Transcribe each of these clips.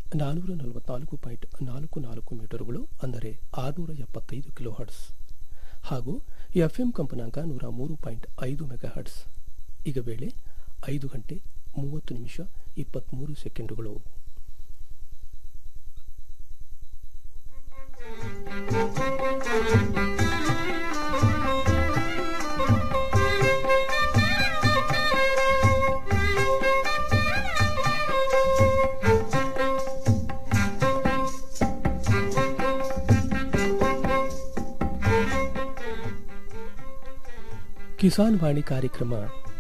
ನಾನೂರ ನಲವತ್ನಾಲ್ಕು ಪಾಯಿಂಟ್ ನಾಲ್ಕು ನಾಲ್ಕು ಮೀಟರ್ಗಳು ಅಂದರೆ ಆರುನೂರ ಎಪ್ಪತ್ತೈದು ಕಿಲೋ ಹರ್ಟ್ಸ್ ಹಾಗೂ ಎಫ್ಎಂ ಕಂಪನಾಂಕ ನೂರ ಮೂರು ಪಾಯಿಂಟ್ ಐದು ಮೆಗಾ ಹರ್ಟ್ಸ್ ಈಗ ವೇಳೆ ಐದು ಗಂಟೆ ಮೂವತ್ತು ನಿಮಿಷ ಇಪ್ಪತ್ತ್ಮೂರು ಸೆಕೆಂಡುಗಳು ಕಿಸಾನ್ ವಾಣಿ ಕಾರ್ಯಕ್ರಮ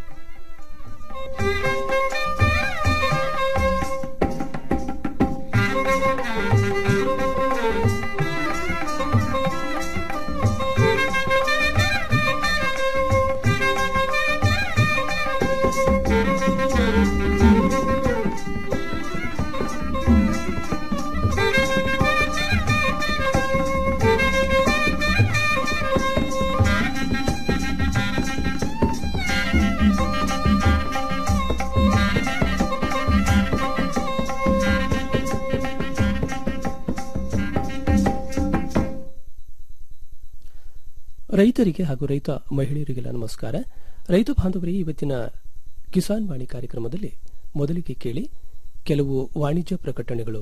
ರೈತರಿಗೆ ಹಾಗೂ ರೈತ ಮಹಿಳೆಯರಿಗೆಲ್ಲ ನಮಸ್ಕಾರ ರೈತ ಬಾಂಧವರೇ ಇವತ್ತಿನ ಕಿಸಾನ್ ವಾಣಿ ಕಾರ್ಯಕ್ರಮದಲ್ಲಿ ಮೊದಲಿಗೆ ಕೇಳಿ ಕೆಲವು ವಾಣಿಜ್ಯ ಪ್ರಕಟಣೆಗಳು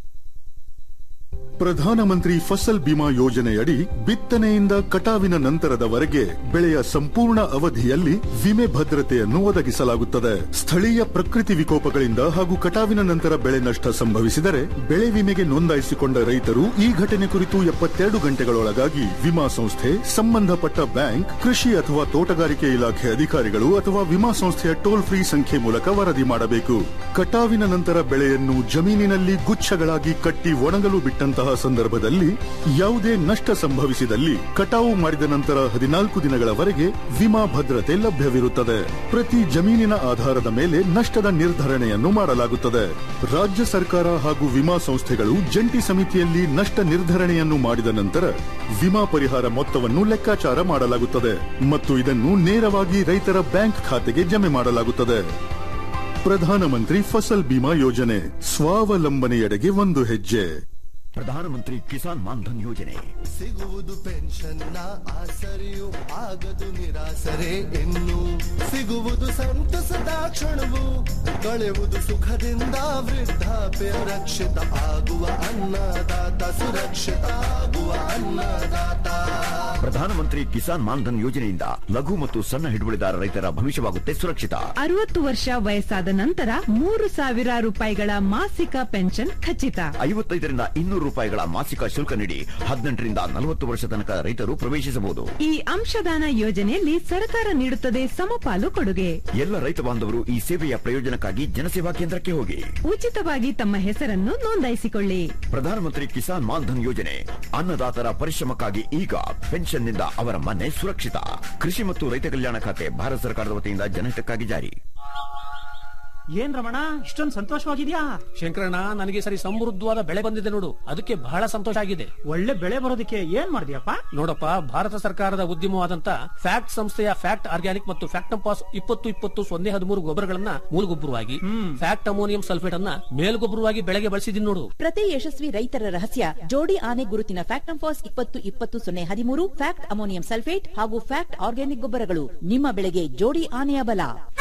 ಪ್ರಧಾನಮಂತ್ರಿ ಫಸಲ್ ಬಿಮಾ ಯೋಜನೆಯಡಿ ಬಿತ್ತನೆಯಿಂದ ಕಟಾವಿನ ನಂತರದವರೆಗೆ ಬೆಳೆಯ ಸಂಪೂರ್ಣ ಅವಧಿಯಲ್ಲಿ ವಿಮೆ ಭದ್ರತೆಯನ್ನು ಒದಗಿಸಲಾಗುತ್ತದೆ ಸ್ಥಳೀಯ ಪ್ರಕೃತಿ ವಿಕೋಪಗಳಿಂದ ಹಾಗೂ ಕಟಾವಿನ ನಂತರ ಬೆಳೆ ನಷ್ಟ ಸಂಭವಿಸಿದರೆ ಬೆಳೆ ವಿಮೆಗೆ ನೋಂದಾಯಿಸಿಕೊಂಡ ರೈತರು ಈ ಘಟನೆ ಕುರಿತು ಎಪ್ಪತ್ತೆರಡು ಗಂಟೆಗಳೊಳಗಾಗಿ ವಿಮಾ ಸಂಸ್ಥೆ ಸಂಬಂಧಪಟ್ಟ ಬ್ಯಾಂಕ್ ಕೃಷಿ ಅಥವಾ ತೋಟಗಾರಿಕೆ ಇಲಾಖೆ ಅಧಿಕಾರಿಗಳು ಅಥವಾ ವಿಮಾ ಸಂಸ್ಥೆಯ ಟೋಲ್ ಫ್ರೀ ಸಂಖ್ಯೆ ಮೂಲಕ ವರದಿ ಮಾಡಬೇಕು ಕಟಾವಿನ ನಂತರ ಬೆಳೆಯನ್ನು ಜಮೀನಿನಲ್ಲಿ ಗುಚ್ಛಗಳಾಗಿ ಕಟ್ಟಿ ಒಣಗಲು ಬಿಟ್ಟಂತಹ ಸಂದರ್ಭದಲ್ಲಿ ಯಾವುದೇ ನಷ್ಟ ಸಂಭವಿಸಿದಲ್ಲಿ ಕಟಾವು ಮಾಡಿದ ನಂತರ ಹದಿನಾಲ್ಕು ದಿನಗಳವರೆಗೆ ವಿಮಾ ಭದ್ರತೆ ಲಭ್ಯವಿರುತ್ತದೆ ಪ್ರತಿ ಜಮೀನಿನ ಆಧಾರದ ಮೇಲೆ ನಷ್ಟದ ನಿರ್ಧರಣೆಯನ್ನು ಮಾಡಲಾಗುತ್ತದೆ ರಾಜ್ಯ ಸರ್ಕಾರ ಹಾಗೂ ವಿಮಾ ಸಂಸ್ಥೆಗಳು ಜಂಟಿ ಸಮಿತಿಯಲ್ಲಿ ನಷ್ಟ ನಿರ್ಧರಣೆಯನ್ನು ಮಾಡಿದ ನಂತರ ವಿಮಾ ಪರಿಹಾರ ಮೊತ್ತವನ್ನು ಲೆಕ್ಕಾಚಾರ ಮಾಡಲಾಗುತ್ತದೆ ಮತ್ತು ಇದನ್ನು ನೇರವಾಗಿ ರೈತರ ಬ್ಯಾಂಕ್ ಖಾತೆಗೆ ಜಮೆ ಮಾಡಲಾಗುತ್ತದೆ ಪ್ರಧಾನಮಂತ್ರಿ ಫಸಲ್ ಬಿಮಾ ಯೋಜನೆ ಸ್ವಾವಲಂಬನೆಯೆಡೆಗೆ ಒಂದು ಹೆಜ್ಜೆ ಪ್ರಧಾನಮಂತ್ರಿ ಕಿಸಾನ್ ಮಾನ್ಧನ್ ಯೋಜನೆ ಸಿಗುವುದು ಪೆನ್ಷನ್ನ ಆಸರೆಯು ಆಗದು ನಿರಾಸರೆ ಇನ್ನು ಸಿಗುವುದು ಸಂತಸದ ಕ್ಷಣವು ಕಳೆಯುವುದು ಸುಖದಿಂದ ವೃದ್ಧಾಪ್ಯ ರಕ್ಷಿತ ಆಗುವ ಅನ್ನದಾತ ಸುರಕ್ಷಿತ ಆಗುವ ಅನ್ನದಾತ ಪ್ರಧಾನಮಂತ್ರಿ ಕಿಸಾನ್ ಮಾನ್ಧನ್ ಯೋಜನೆಯಿಂದ ಲಘು ಮತ್ತು ಸಣ್ಣ ಹಿಡುವಳಿದಾರ ರೈತರ ಭವಿಷ್ಯವಾಗುತ್ತೆ ಸುರಕ್ಷಿತ ಅರವತ್ತು ವರ್ಷ ವಯಸ್ಸಾದ ನಂತರ ಮೂರು ಸಾವಿರ ರೂಪಾಯಿಗಳ ಮಾಸಿಕ ಪೆನ್ಷನ್ ಖಚಿತ ಐವತ್ತೈದರಿಂದ ಇನ್ನೂರು ರೂಪಾಯಿಗಳ ಮಾಸಿಕ ಶುಲ್ಕ ನೀಡಿ ಹದಿನೆಂಟರಿಂದ ನಲವತ್ತು ವರ್ಷ ತನಕ ರೈತರು ಪ್ರವೇಶಿಸಬಹುದು ಈ ಅಂಶದಾನ ಯೋಜನೆಯಲ್ಲಿ ಸರ್ಕಾರ ನೀಡುತ್ತದೆ ಸಮಪಾಲು ಕೊಡುಗೆ ಎಲ್ಲ ರೈತ ಬಾಂಧವರು ಈ ಸೇವೆಯ ಪ್ರಯೋಜನಕ್ಕಾಗಿ ಜನಸೇವಾ ಕೇಂದ್ರಕ್ಕೆ ಹೋಗಿ ಉಚಿತವಾಗಿ ತಮ್ಮ ಹೆಸರನ್ನು ನೋಂದಾಯಿಸಿಕೊಳ್ಳಿ ಪ್ರಧಾನಮಂತ್ರಿ ಕಿಸಾನ್ ಮಾನ್ಧನ್ ಯೋಜನೆ ಅನ್ನದಾತರ ಪರಿಶ್ರಮಕ್ಕಾಗಿ ಈಗ ಪೆನ್ಷನ್ನಿಂದ ಅವರ ಮನೆ ಸುರಕ್ಷಿತ ಕೃಷಿ ಮತ್ತು ರೈತ ಕಲ್ಯಾಣ ಖಾತೆ ಭಾರತ ಸರ್ಕಾರದ ವತಿಯಿಂದ ಜನಹಿತಕ್ಕಾಗಿ ಜಾರಿ ಏನ್ ರಮಣ ಇಷ್ಟೊಂದು ಸಂತೋಷವಾಗಿದ್ಯಾ ಶಂಕರಣ್ಣ ನನಗೆ ಸರಿ ಸಮೃದ್ಧವಾದ ಬೆಳೆ ಬಂದಿದೆ ನೋಡು ಅದಕ್ಕೆ ಬಹಳ ಸಂತೋಷ ಆಗಿದೆ ಒಳ್ಳೆ ಬೆಳೆ ಬರೋದಕ್ಕೆ ಏನ್ ಮಾಡಿದ್ಯಪ್ಪ ನೋಡಪ್ಪ ಭಾರತ ಸರ್ಕಾರದ ಉದ್ಯಮವಾದಂತ ಫ್ಯಾಕ್ಟ್ ಸಂಸ್ಥೆಯ ಫ್ಯಾಕ್ಟ್ ಆರ್ಗ್ಯಾನಿಕ್ ಮತ್ತು ಫ್ಯಾಕ್ಟಂಪಾಸ್ ಇಪ್ಪತ್ತು ಇಪ್ಪತ್ತು ಸೊನ್ನೆ ಹದಿಮೂರು ಗೊಬ್ಬರಗಳನ್ನ ಮೂಲಗೊಬ್ಬರವಾಗಿ ಫ್ಯಾಕ್ಟ್ ಅಮೋನಿಯಂ ಸಲ್ಫೇಟ್ ಅನ್ನ ಮೇಲ್ಗೊಬ್ಬರವಾಗಿ ಬೆಳೆಗೆ ಬಳಸಿದೀನಿ ನೋಡು ಪ್ರತಿ ಯಶಸ್ವಿ ರೈತರ ರಹಸ್ಯ ಜೋಡಿ ಆನೆ ಗುರುತಿನ ಫ್ಯಾಕ್ಟಂಫಾಸ್ ಇಪ್ಪತ್ತು ಇಪ್ಪತ್ತು ಸೊನ್ನೆ ಹದಿಮೂರು ಫ್ಯಾಕ್ಟ್ ಅಮೋನಿಯಂ ಸಲ್ಫೇಟ್ ಹಾಗೂ ಫ್ಯಾಕ್ಟ್ ಆರ್ಗ್ಯಾನಿಕ್ ಗೊಬ್ಬರಗಳು ನಿಮ್ಮ ಬೆಳೆಗೆ ಜೋಡಿ ಆನೆಯ ಬಲ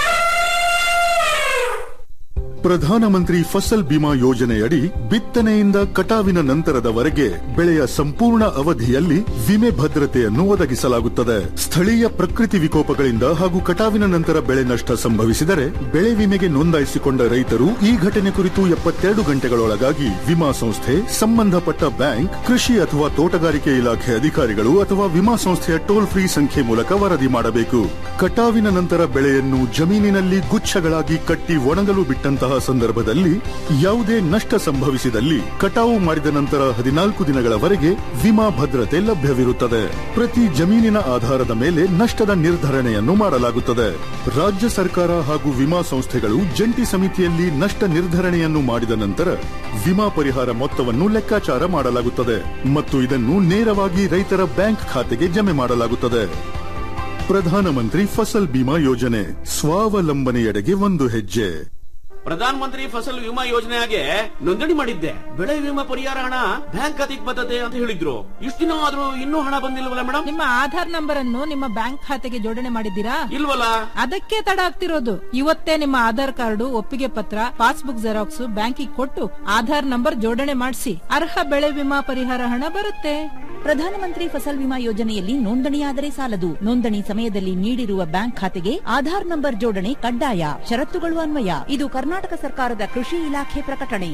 ಪ್ರಧಾನಮಂತ್ರಿ ಫಸಲ್ ಬಿಮಾ ಯೋಜನೆಯಡಿ ಬಿತ್ತನೆಯಿಂದ ಕಟಾವಿನ ನಂತರದವರೆಗೆ ಬೆಳೆಯ ಸಂಪೂರ್ಣ ಅವಧಿಯಲ್ಲಿ ವಿಮೆ ಭದ್ರತೆಯನ್ನು ಒದಗಿಸಲಾಗುತ್ತದೆ ಸ್ಥಳೀಯ ಪ್ರಕೃತಿ ವಿಕೋಪಗಳಿಂದ ಹಾಗೂ ಕಟಾವಿನ ನಂತರ ಬೆಳೆ ನಷ್ಟ ಸಂಭವಿಸಿದರೆ ಬೆಳೆ ವಿಮೆಗೆ ನೋಂದಾಯಿಸಿಕೊಂಡ ರೈತರು ಈ ಘಟನೆ ಕುರಿತು ಎಪ್ಪತ್ತೆರಡು ಗಂಟೆಗಳೊಳಗಾಗಿ ವಿಮಾ ಸಂಸ್ಥೆ ಸಂಬಂಧಪಟ್ಟ ಬ್ಯಾಂಕ್ ಕೃಷಿ ಅಥವಾ ತೋಟಗಾರಿಕೆ ಇಲಾಖೆ ಅಧಿಕಾರಿಗಳು ಅಥವಾ ವಿಮಾ ಸಂಸ್ಥೆಯ ಟೋಲ್ ಫ್ರೀ ಸಂಖ್ಯೆ ಮೂಲಕ ವರದಿ ಮಾಡಬೇಕು ಕಟಾವಿನ ನಂತರ ಬೆಳೆಯನ್ನು ಜಮೀನಿನಲ್ಲಿ ಗುಚ್ಛಗಳಾಗಿ ಕಟ್ಟಿ ಒಣಗಲು ಬಿಟ್ಟಂತಹ ಸಂದರ್ಭದಲ್ಲಿ ಯಾವುದೇ ನಷ್ಟ ಸಂಭವಿಸಿದಲ್ಲಿ ಕಟಾವು ಮಾಡಿದ ನಂತರ ಹದಿನಾಲ್ಕು ದಿನಗಳವರೆಗೆ ವಿಮಾ ಭದ್ರತೆ ಲಭ್ಯವಿರುತ್ತದೆ ಪ್ರತಿ ಜಮೀನಿನ ಆಧಾರದ ಮೇಲೆ ನಷ್ಟದ ನಿರ್ಧರಣೆಯನ್ನು ಮಾಡಲಾಗುತ್ತದೆ ರಾಜ್ಯ ಸರ್ಕಾರ ಹಾಗೂ ವಿಮಾ ಸಂಸ್ಥೆಗಳು ಜಂಟಿ ಸಮಿತಿಯಲ್ಲಿ ನಷ್ಟ ನಿರ್ಧರಣೆಯನ್ನು ಮಾಡಿದ ನಂತರ ವಿಮಾ ಪರಿಹಾರ ಮೊತ್ತವನ್ನು ಲೆಕ್ಕಾಚಾರ ಮಾಡಲಾಗುತ್ತದೆ ಮತ್ತು ಇದನ್ನು ನೇರವಾಗಿ ರೈತರ ಬ್ಯಾಂಕ್ ಖಾತೆಗೆ ಜಮೆ ಮಾಡಲಾಗುತ್ತದೆ ಪ್ರಧಾನಮಂತ್ರಿ ಫಸಲ್ ಬಿಮಾ ಯೋಜನೆ ಸ್ವಾವಲಂಬನೆಯೆಡೆಗೆ ಒಂದು ಹೆಜ್ಜೆ ಪ್ರಧಾನ ಮಂತ್ರಿ ಫಸಲ್ ವಿಮಾ ಯೋಜನೆಗೆ ನೋಂದಣಿ ಮಾಡಿದ್ದೆ ಬೆಳೆ ವಿಮಾ ಪರಿಹಾರ ಹಣ ಬ್ಯಾಂಕ್ ಖಾತೆಗೆ ಬರ್ತದೆ ಅಂತ ಹೇಳಿದ್ರು ಇಷ್ಟು ದಿನ ಆದ್ರೂ ಇನ್ನೂ ಹಣ ಬಂದಿಲ್ವಲ್ಲ ಮೇಡಮ್ ನಿಮ್ಮ ಆಧಾರ್ ನಂಬರ್ ಅನ್ನು ನಿಮ್ಮ ಬ್ಯಾಂಕ್ ಖಾತೆಗೆ ಜೋಡಣೆ ಮಾಡಿದ್ದೀರಾ ಇಲ್ವಲ್ಲ ಅದಕ್ಕೆ ತಡ ಆಗ್ತಿರೋದು ಇವತ್ತೇ ನಿಮ್ಮ ಆಧಾರ್ ಕಾರ್ಡು ಒಪ್ಪಿಗೆ ಪತ್ರ ಪಾಸ್ಬುಕ್ ಜೆರಾಕ್ಸ್ ಬ್ಯಾಂಕಿಗೆ ಕೊಟ್ಟು ಆಧಾರ್ ನಂಬರ್ ಜೋಡಣೆ ಮಾಡಿಸಿ ಅರ್ಹ ಬೆಳೆ ವಿಮಾ ಪರಿಹಾರ ಹಣ ಬರುತ್ತೆ ಪ್ರಧಾನಮಂತ್ರಿ ಫಸಲ್ ವಿಮಾ ಯೋಜನೆಯಲ್ಲಿ ನೋಂದಣಿಯಾದರೆ ಸಾಲದು ನೋಂದಣಿ ಸಮಯದಲ್ಲಿ ನೀಡಿರುವ ಬ್ಯಾಂಕ್ ಖಾತೆಗೆ ಆಧಾರ್ ನಂಬರ್ ಜೋಡಣೆ ಕಡ್ಡಾಯ ಷರತ್ತುಗಳು ಅನ್ವಯ ಇದು ಕರ್ನಾಟಕ ಸರ್ಕಾರದ ಕೃಷಿ ಇಲಾಖೆ ಪ್ರಕಟಣೆ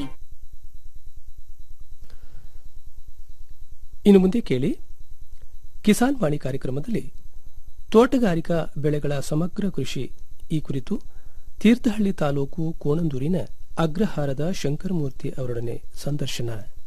ಇನ್ನು ಮುಂದೆ ಕೇಳಿ ಕಿಸಾನ್ ವಾಣಿ ಕಾರ್ಯಕ್ರಮದಲ್ಲಿ ತೋಟಗಾರಿಕಾ ಬೆಳೆಗಳ ಸಮಗ್ರ ಕೃಷಿ ಈ ಕುರಿತು ತೀರ್ಥಹಳ್ಳಿ ತಾಲೂಕು ಕೋಣಂದೂರಿನ ಅಗ್ರಹಾರದ ಶಂಕರಮೂರ್ತಿ ಅವರೊಡನೆ ಸಂದರ್ಶನ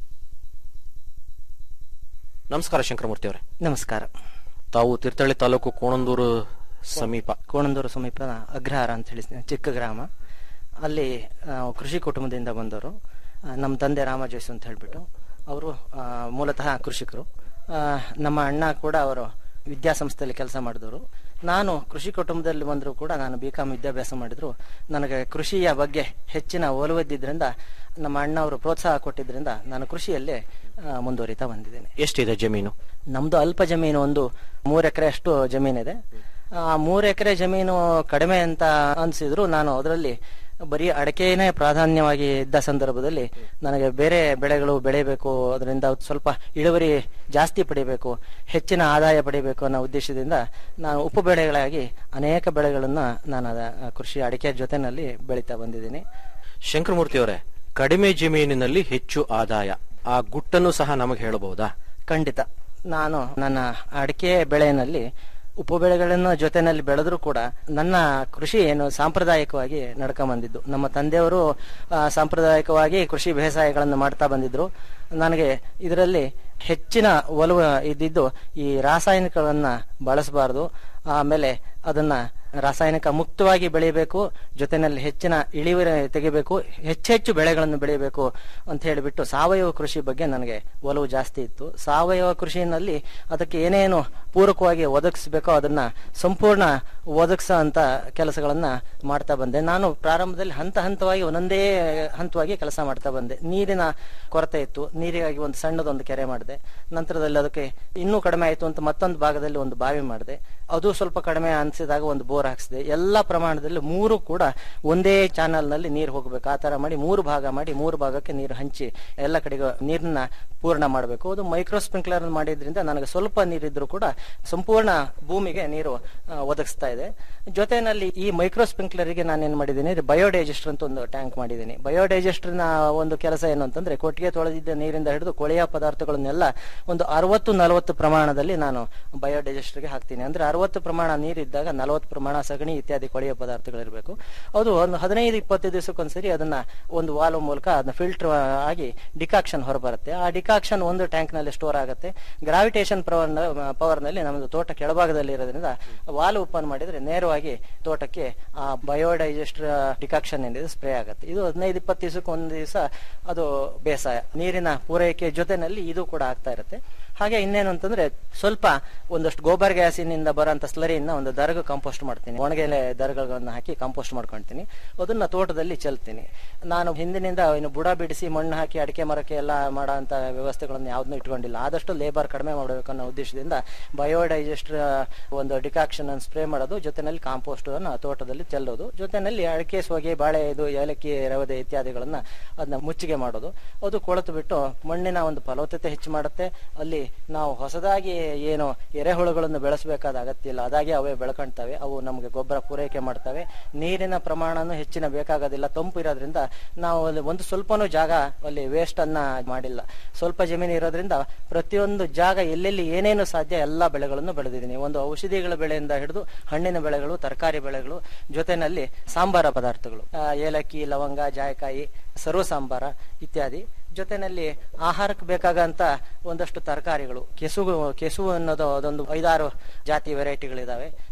ನಮಸ್ಕಾರ ಶಂಕರಮೂರ್ತಿ ಅವರೇ ನಮಸ್ಕಾರ ತಾವು ತೀರ್ಥಹಳ್ಳಿ ತಾಲೂಕು ಕೋಣಂದೂರು ಸಮೀಪ ಕೋಣಂದೂರು ಸಮೀಪ ಅಗ್ರಹಾರ ಅಂತ ಹೇಳಿ ಚಿಕ್ಕ ಗ್ರಾಮ ಅಲ್ಲಿ ಆ, ಕೃಷಿ ಕುಟುಂಬದಿಂದ ಬಂದವರು ಆ, ನಮ್ಮ ತಂದೆ ರಾಮ ಜೋಯ್ಸ್ ಅಂತ ಹೇಳ್ಬಿಟ್ಟು ಅವರು ಆ, ಮೂಲತಃ ಕೃಷಿಕರು ಆ, ನಮ್ಮ ಅಣ್ಣ ಕೂಡ ಅವರು ವಿದ್ಯಾಸಂಸ್ಥೆಯಲ್ಲಿ ಕೆಲಸ ಮಾಡಿದವರು ನಾನು ಕೃಷಿ ಕುಟುಂಬದಲ್ಲಿ ಬಂದರೂ ಕೂಡ ನಾನು ಬಿ ಕಾಮ್ ವಿದ್ಯಾಭ್ಯಾಸ ಮಾಡಿದ್ರು ನನಗೆ ಕೃಷಿಯ ಬಗ್ಗೆ ಹೆಚ್ಚಿನ ಒಲವಿದ್ದಿದ್ರಿಂದ ನಮ್ಮ ಅಣ್ಣ ಅವರು ಪ್ರೋತ್ಸಾಹ ಕೊಟ್ಟಿದ್ರಿಂದ ನಾನು ಕೃಷಿಯಲ್ಲೇ ಆ, ಮುಂದುವರಿತಾ ಬಂದಿದ್ದೇನೆ ಎಷ್ಟಿದೆ ಜಮೀನು ನಮ್ದು ಅಲ್ಪ ಜಮೀನು ಒಂದು ಮೂರ್ ಎಕರೆ ಅಷ್ಟು ಜಮೀನಿದೆ ಆ ಮೂರ್ ಎಕರೆ ಜಮೀನು ಕಡಿಮೆ ಅಂತ ಅನ್ಸಿದ್ರು ನಾನು ಅದರಲ್ಲಿ ಬರೀ ಅಡಕೆನೇ ಪ್ರಾಧಾನ್ಯವಾಗಿ ಇದ್ದ ಸಂದರ್ಭದಲ್ಲಿ ನನಗೆ ಬೇರೆ ಬೆಳೆಗಳು ಬೆಳೆಯಬೇಕು ಅದರಿಂದ ಸ್ವಲ್ಪ ಇಳುವರಿ ಜಾಸ್ತಿ ಪಡಿಬೇಕು ಹೆಚ್ಚಿನ ಆದಾಯ ಪಡಿಬೇಕು ಅನ್ನೋ ಉದ್ದೇಶದಿಂದ ನಾನು ಉಪ ಬೆಳೆಗಳಾಗಿ ಅನೇಕ ಬೆಳೆಗಳನ್ನ ನಾನು ಅದ ಕೃಷಿ ಅಡಿಕೆ ಜೊತೆನಲ್ಲಿ ಬೆಳೀತಾ ಬಂದಿದ್ದೀನಿ ಶಂಕರಮೂರ್ತಿ ಅವರೇ ಕಡಿಮೆ ಜಮೀನಿನಲ್ಲಿ ಹೆಚ್ಚು ಆದಾಯ ಆ ಗುಟ್ಟನ್ನು ಸಹ ನಮಗೆ ಹೇಳಬಹುದಾ ಖಂಡಿತ ನಾನು ನನ್ನ ಅಡಿಕೆ ಬೆಳೆಯಲ್ಲಿ ಉಪಬೆಳೆಗಳನ್ನ ಜೊತೆನಲ್ಲಿ ಬೆಳೆದ್ರು ಕೂಡ ನನ್ನ ಕೃಷಿ ಏನು ಸಾಂಪ್ರದಾಯಿಕವಾಗಿ ನಡ್ಕೊಂಡ್ ಬಂದಿದ್ದು ನಮ್ಮ ತಂದೆಯವರು ಆ, ಸಾಂಪ್ರದಾಯಿಕವಾಗಿ ಕೃಷಿ ಬೇಸಾಯಗಳನ್ನು ಮಾಡ್ತಾ ಬಂದಿದ್ರು ನನಗೆ ಇದರಲ್ಲಿ ಹೆಚ್ಚಿನ ಒಲವು ಇದ್ದಿದ್ದು ಈ ರಾಸಾಯನಿಕಗಳನ್ನ ಬಳಸಬಾರದು ಆಮೇಲೆ ಅದನ್ನ ರಾಸಾಯನಿಕ ಮುಕ್ತವಾಗಿ ಬೆಳೆಯಬೇಕು ಜೊತೆನಲ್ಲಿ ಹೆಚ್ಚಿನ ಇಳುವರಿ ತೆಗಿಬೇಕು ಹೆಚ್ಚೆಚ್ಚು ಬೆಳೆಗಳನ್ನು ಬೆಳೆಯಬೇಕು ಅಂತ ಹೇಳಿಬಿಟ್ಟು ಸಾವಯವ ಕೃಷಿ ಬಗ್ಗೆ ನನಗೆ ಒಲವು ಜಾಸ್ತಿ ಇತ್ತು ಸಾವಯವ ಕೃಷಿಯಲ್ಲಿ ಅದಕ್ಕೆ ಏನೇನು ಪೂರಕವಾಗಿ ಒದಗಿಸಬೇಕೋ ಅದನ್ನ ಸಂಪೂರ್ಣ ಒದಗಿಸೋ ಅಂತ ಕೆಲಸಗಳನ್ನ ಮಾಡ್ತಾ ಬಂದೆ ನಾನು ಪ್ರಾರಂಭದಲ್ಲಿ ಹಂತ ಹಂತವಾಗಿ ಒಂದೊಂದೇ ಹಂತವಾಗಿ ಕೆಲಸ ಮಾಡ್ತಾ ಬಂದೆ ನೀರಿನ ಕೊರತೆ ಇತ್ತು ನೀರಿಗಾಗಿ ಒಂದು ಸಣ್ಣದೊಂದು ಕೆರೆ ಮಾಡಿದೆ ನಂತರದಲ್ಲಿ ಅದಕ್ಕೆ ಇನ್ನೂ ಕಡಿಮೆ ಆಯಿತು ಅಂತ ಮತ್ತೊಂದು ಭಾಗದಲ್ಲಿ ಒಂದು ಬಾವಿ ಮಾಡಿದೆ ಅದು ಸ್ವಲ್ಪ ಕಡಿಮೆ ಅನಿಸಿದಾಗ ಒಂದು ಬೋರ್ ಹಾಕ್ಸಿದೆ ಎಲ್ಲ ಪ್ರಮಾಣದಲ್ಲಿ ಮೂರು ಕೂಡ ಒಂದೇ ಚಾನಲ್ ನಲ್ಲಿ ನೀರು ಹೋಗಬೇಕು ಆ ತರ ಮಾಡಿ ಮೂರು ಭಾಗ ಮಾಡಿ ಮೂರು ಭಾಗಕ್ಕೆ ನೀರು ಹಂಚಿ ಎಲ್ಲ ಕಡೆಗೂ ನೀರನ್ನ ಪೂರ್ಣ ಮಾಡಬೇಕು ಅದು ಮೈಕ್ರೋ ಸ್ಪ್ರಿಂಕ್ಲರ್ ಮಾಡಿದ್ರಿಂದ ನನಗೆ ಸ್ವಲ್ಪ ನೀರಿದ್ರು ಕೂಡ ಸಂಪೂರ್ಣ ಭೂಮಿಗೆ ನೀರು ಆ, ಒದಗಿಸ್ತಾ ಇದೆ ಜೊತೆನಲ್ಲಿ ಈ ಮೈಕ್ರೋ ಸ್ಪ್ರಿಂಕ್ಲರ್ಗೆ ನಾನು ಏನ್ ಮಾಡಿದ್ದೀನಿ ಬಯೋಡೈಜೆಸ್ಟರ್ ಅಂತ ಒಂದು ಟ್ಯಾಂಕ್ ಮಾಡಿದ್ದೀನಿ ಬಯೋಡೈಜೆಸ್ಟರ್ ನ ಒಂದು ಕೆಲಸ ಏನು ಅಂತಂದ್ರೆ ಕೊಟ್ಟಿಗೆ ತೊಳೆದಿದ್ದ ನೀರಿಂದ ಹಿಡಿದು ಕೊಳೆಯ ಪದಾರ್ಥಗಳನ್ನೆಲ್ಲ ಒಂದು ಅರವತ್ತು ನಲವತ್ತು ಪ್ರಮಾಣದಲ್ಲಿ ನಾನು ಬಯೋಡೈಜೆಸ್ಟರ್ಗೆ ಹಾಕ್ತೀನಿ ಅಂದ್ರೆ ಅರವತ್ತು ಪ್ರಮಾಣ ನೀರಿದ್ದಾಗ ನಲವತ್ತು ಪ್ರಮಾಣ ಸಗಣಿ ಇತ್ಯಾದಿ ಕೊಳೆಯ ಪದಾರ್ಥಗಳಿರಬೇಕು ಅದು ಒಂದು ಹದಿನೈದು ಇಪ್ಪತ್ತು ದಿವಸಕ್ಕೊಂದ್ಸರಿ ಅದನ್ನ ಒಂದು ವಾಲ್ವ್ ಮೂಲಕ ಅದನ್ನ ಫಿಲ್ಟರ್ ಆಗಿ ಡಿಕಾಕ್ಷನ್ ಹೊರಬರುತ್ತೆ ಆ ಡಿಕಾಕ್ಷನ್ ಒಂದು ಟ್ಯಾಂಕ್ ನಲ್ಲಿ ಸ್ಟೋರ್ ಆಗುತ್ತೆ ಗ್ರಾವಿಟೇಷನ್ ಪವರ್ ಪವರ್ ನಲ್ಲಿ ನಮ್ಮದು ತೋಟ ಕೆಳಭಾಗದಲ್ಲಿ ಇರೋದ್ರಿಂದ ವಾಲ್ವ್ ಓಪನ್ ಮಾಡಿದ್ರೆ ನೇರವಾಗಿ ತೋಟಕ್ಕೆ ಆ ಬಯೋಡೈಜೆಸ್ಟರ್ ಡಿಕಾಕ್ಷನ್ ಏನಿದೆ ಸ್ಪ್ರೇ ಆಗುತ್ತೆ ಇದು ಹದಿನೈದು ಇಪ್ಪತ್ತು ದಿವಸಕ್ಕೆ ಒಂದು ದಿವಸ ಅದು ಬೇಸಾಯ ನೀರಿನ ಪೂರೈಕೆ ಜೊತೆನಲ್ಲಿ ಇದು ಕೂಡ ಆಗ್ತಾ ಇರುತ್ತೆ ಹಾಗೆ ಇನ್ನೇನು ಅಂತಂದ್ರೆ ಸ್ವಲ್ಪ ಒಂದಷ್ಟು ಗೋಬರ್ ಗ್ಯಾಸಿನಿಂದ ಬರೋಂಥ ಸ್ಲರಿಯಿಂದ ಒಂದು ದರಗ ಕಾಂಪೋಸ್ಟ್ ಮಾಡ್ತೀನಿ ಒಣಗೆಲೆ ದರಗಳನ್ನು ಹಾಕಿ ಕಾಂಪೋಸ್ಟ್ ಮಾಡ್ಕೊಳ್ತೀನಿ ಅದನ್ನ ತೋಟದಲ್ಲಿ ಚೆಲ್ತೀನಿ ನಾನು ಹಿಂದಿನಿಂದ ಇನ್ನು ಬುಡ ಬಿಡಿಸಿ ಮಣ್ಣು ಹಾಕಿ ಅಡಿಕೆ ಮರಕ್ಕೆ ಎಲ್ಲ ಮಾಡೋ ಅಂತ ವ್ಯವಸ್ಥೆಗಳನ್ನು ಯಾವ್ದನ್ನೂ ಇಟ್ಕೊಂಡಿಲ್ಲ ಆದಷ್ಟು ಲೇಬರ್ ಕಡಿಮೆ ಮಾಡಬೇಕು ಅನ್ನೋ ಉದ್ದೇಶದಿಂದ ಬಯೋಡೈಜೆಸ್ಟರ್ ಒಂದು ಡಿಕಾಕ್ಷನ್ ಅನ್ನು ಸ್ಪ್ರೇ ಮಾಡೋದು ಜೊತೆನಲ್ಲಿ ಕಾಂಪೋಸ್ಟ್ ಅನ್ನು ತೋಟದಲ್ಲಿ ಚೆಲ್ಲೋದು ಜೊತೆನಲ್ಲಿ ಅಡಿಕೆ ಸೊಗೆ ಬಾಳೆ ಇದು ಏಲಕ್ಕಿ ರವದೆ ಇತ್ಯಾದಿಗಳನ್ನ ಅದನ್ನ ಮುಚ್ಚಿಗೆ ಮಾಡೋದು ಅದು ಕೊಳೆತು ಬಿಟ್ಟು ಮಣ್ಣಿನ ಒಂದು ಫಲವತ್ತತೆ ಹೆಚ್ಚು ಮಾಡುತ್ತೆ ಅಲ್ಲಿ ನಾವು ಹೊಸದಾಗಿ ಏನು ಎರೆಹುಳುಗಳನ್ನು ಬೆಳೆಸಬೇಕಾದ ಅಗತ್ಯ ಇಲ್ಲ ಅದಾಗಿ ಅವೇ ಬೆಳ್ಕೊಳ್ತವೆ ಅವು ನಮಗೆ ಗೊಬ್ಬರ ಪೂರೈಕೆ ಮಾಡ್ತವೆ ನೀರಿನ ಪ್ರಮಾಣನೂ ಹೆಚ್ಚಿನ ಬೇಕಾಗೋದಿಲ್ಲ ತಂಪು ಇರೋದ್ರಿಂದ ನಾವು ಅಲ್ಲಿ ಒಂದು ಸ್ವಲ್ಪನೂ ಜಾಗ ಅಲ್ಲಿ ವೇಸ್ಟ್ ಅನ್ನ ಮಾಡಿಲ್ಲ ಸ್ವಲ್ಪ ಜಮೀನು ಇರೋದ್ರಿಂದ ಪ್ರತಿಯೊಂದು ಜಾಗ ಎಲ್ಲೆಲ್ಲಿ ಏನೇನು ಸಾಧ್ಯ ಎಲ್ಲಾ ಬೆಳೆಗಳನ್ನು ಬೆಳೆದಿದ್ದೀನಿ ಒಂದು ಔಷಧಿಗಳ ಬೆಳೆಯಿಂದ ಹಿಡಿದು ಹಣ್ಣಿನ ಬೆಳೆಗಳು ತರಕಾರಿ ಬೆಳೆಗಳು ಜೊತೆನಲ್ಲಿ ಸಾಂಬಾರ ಪದಾರ್ಥಗಳು ಆ, ಏಲಕ್ಕಿ ಲವಂಗ ಜಾಯಕಾಯಿ ಸರ್ವ ಸಾಂಬಾರ ಇತ್ಯಾದಿ ಜೊತೆನಲ್ಲಿ ಆಹಾರಕ್ಕೆ ಬೇಕಾಗಂತ ಒಂದಷ್ಟು ತರಕಾರಿಗಳು ಕೆಸುವು ಕೆಸುವು ಅನ್ನೋದು ಅದೊಂದು ಐದಾರು ಜಾತಿ ವೆರೈಟಿಗಳಿದಾವೆ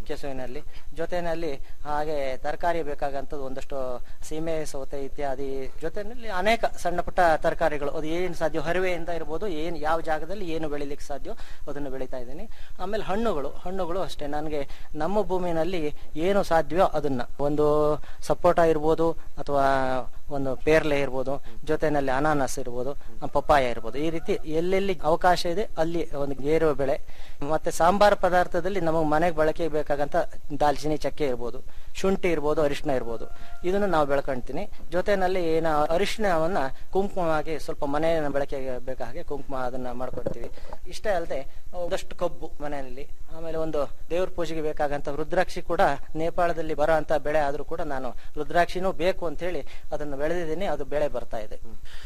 ಕೆಸುವಿನಲ್ಲಿ ಜೊತೆಯಲ್ಲಿ ಹಾಗೆ ತರಕಾರಿ ಬೇಕಾಗಂತದ್ದು ಒಂದಷ್ಟು ಸೀಮೆ ಸೌತೆ ಇತ್ಯಾದಿ ಜೊತೆಯಲ್ಲಿ ಅನೇಕ ಸಣ್ಣ ಪುಟ್ಟ ತರಕಾರಿಗಳು ಅದು ಏನು ಸಾಧ್ಯ ಹರಿವೆಯಿಂದ ಇರ್ಬೋದು ಏನು ಯಾವ ಜಾಗದಲ್ಲಿ ಏನು ಬೆಳಿಲಿಕ್ಕೆ ಸಾಧ್ಯ ಅದನ್ನು ಬೆಳೀತಾ ಇದ್ದೀನಿ ಆಮೇಲೆ ಹಣ್ಣುಗಳು ಹಣ್ಣುಗಳು ಅಷ್ಟೇ ನನಗೆ ನಮ್ಮ ಭೂಮಿನಲ್ಲಿ ಏನು ಸಾಧ್ಯವೋ ಅದನ್ನ ಒಂದು ಸಪೋಟ ಇರ್ಬೋದು ಅಥವಾ ಒಂದು ಪೇರ್ಲೆ ಇರ್ಬೋದು ಜೊತೆನಲ್ಲಿ ಅನಾನಸ್ ಇರ್ಬೋದು ಪಪ್ಪಾಯ ಇರ್ಬೋದು ಈ ರೀತಿ ಎಲ್ಲೆಲ್ಲಿ ಅವಕಾಶ ಇದೆ ಅಲ್ಲಿ ಒಂದು ಗೇರು ಬೆಳೆ ಮತ್ತೆ ಸಾಂಬಾರ್ ಪದಾರ್ಥದಲ್ಲಿ ನಮಗೆ ಮನೆಗೆ ಬಳಕೆಗೆ ಬೇಕಾಗಂತ ದಾಲ್ಚಿನ್ನಿ ಚಕ್ಕೆ ಇರ್ಬೋದು ಶುಂಠಿ ಇರ್ಬೋದು ಅರಿಶಿನ ಇರ್ಬೋದು ಇದನ್ನು ನಾವು ಬೆಳ್ಕೊಂತೀನಿ ಜೊತೆನಲ್ಲಿ ಏನ ಅರಿಶಿಣವನ್ನ ಕುಂಕುಮವಾಗಿ ಸ್ವಲ್ಪ ಮನೆ ಬಳಕೆಗೆ ಬೇಕಾ ಹಾಗೆ ಕುಂಕುಮ ಅದನ್ನ ಮಾಡ್ಕೊಳ್ತೀವಿ ಇಷ್ಟೇ ಅಲ್ಲದೆ ಒಂದಷ್ಟು ಕಬ್ಬು ಮನೆಯಲ್ಲಿ ಆಮೇಲೆ ಒಂದು ದೇವ್ರ ಪೂಜೆಗೆ ಬೇಕಾಗಂತ ರುದ್ರಾಕ್ಷಿ ಕೂಡ ನೇಪಾಳದಲ್ಲಿ ಬರೋ ಅಂತ ಬೆಳೆ ಆದ್ರೂ ಕೂಡ ನಾನು ರುದ್ರಾಕ್ಷಿನೂ ಬೇಕು ಅಂತ ಹೇಳಿ ಅದನ್ನು ಬೆಳೆದಿದ್ದೀನಿ ಅದು ಬೆಳೆ ಬರ್ತಾ ಇದೆ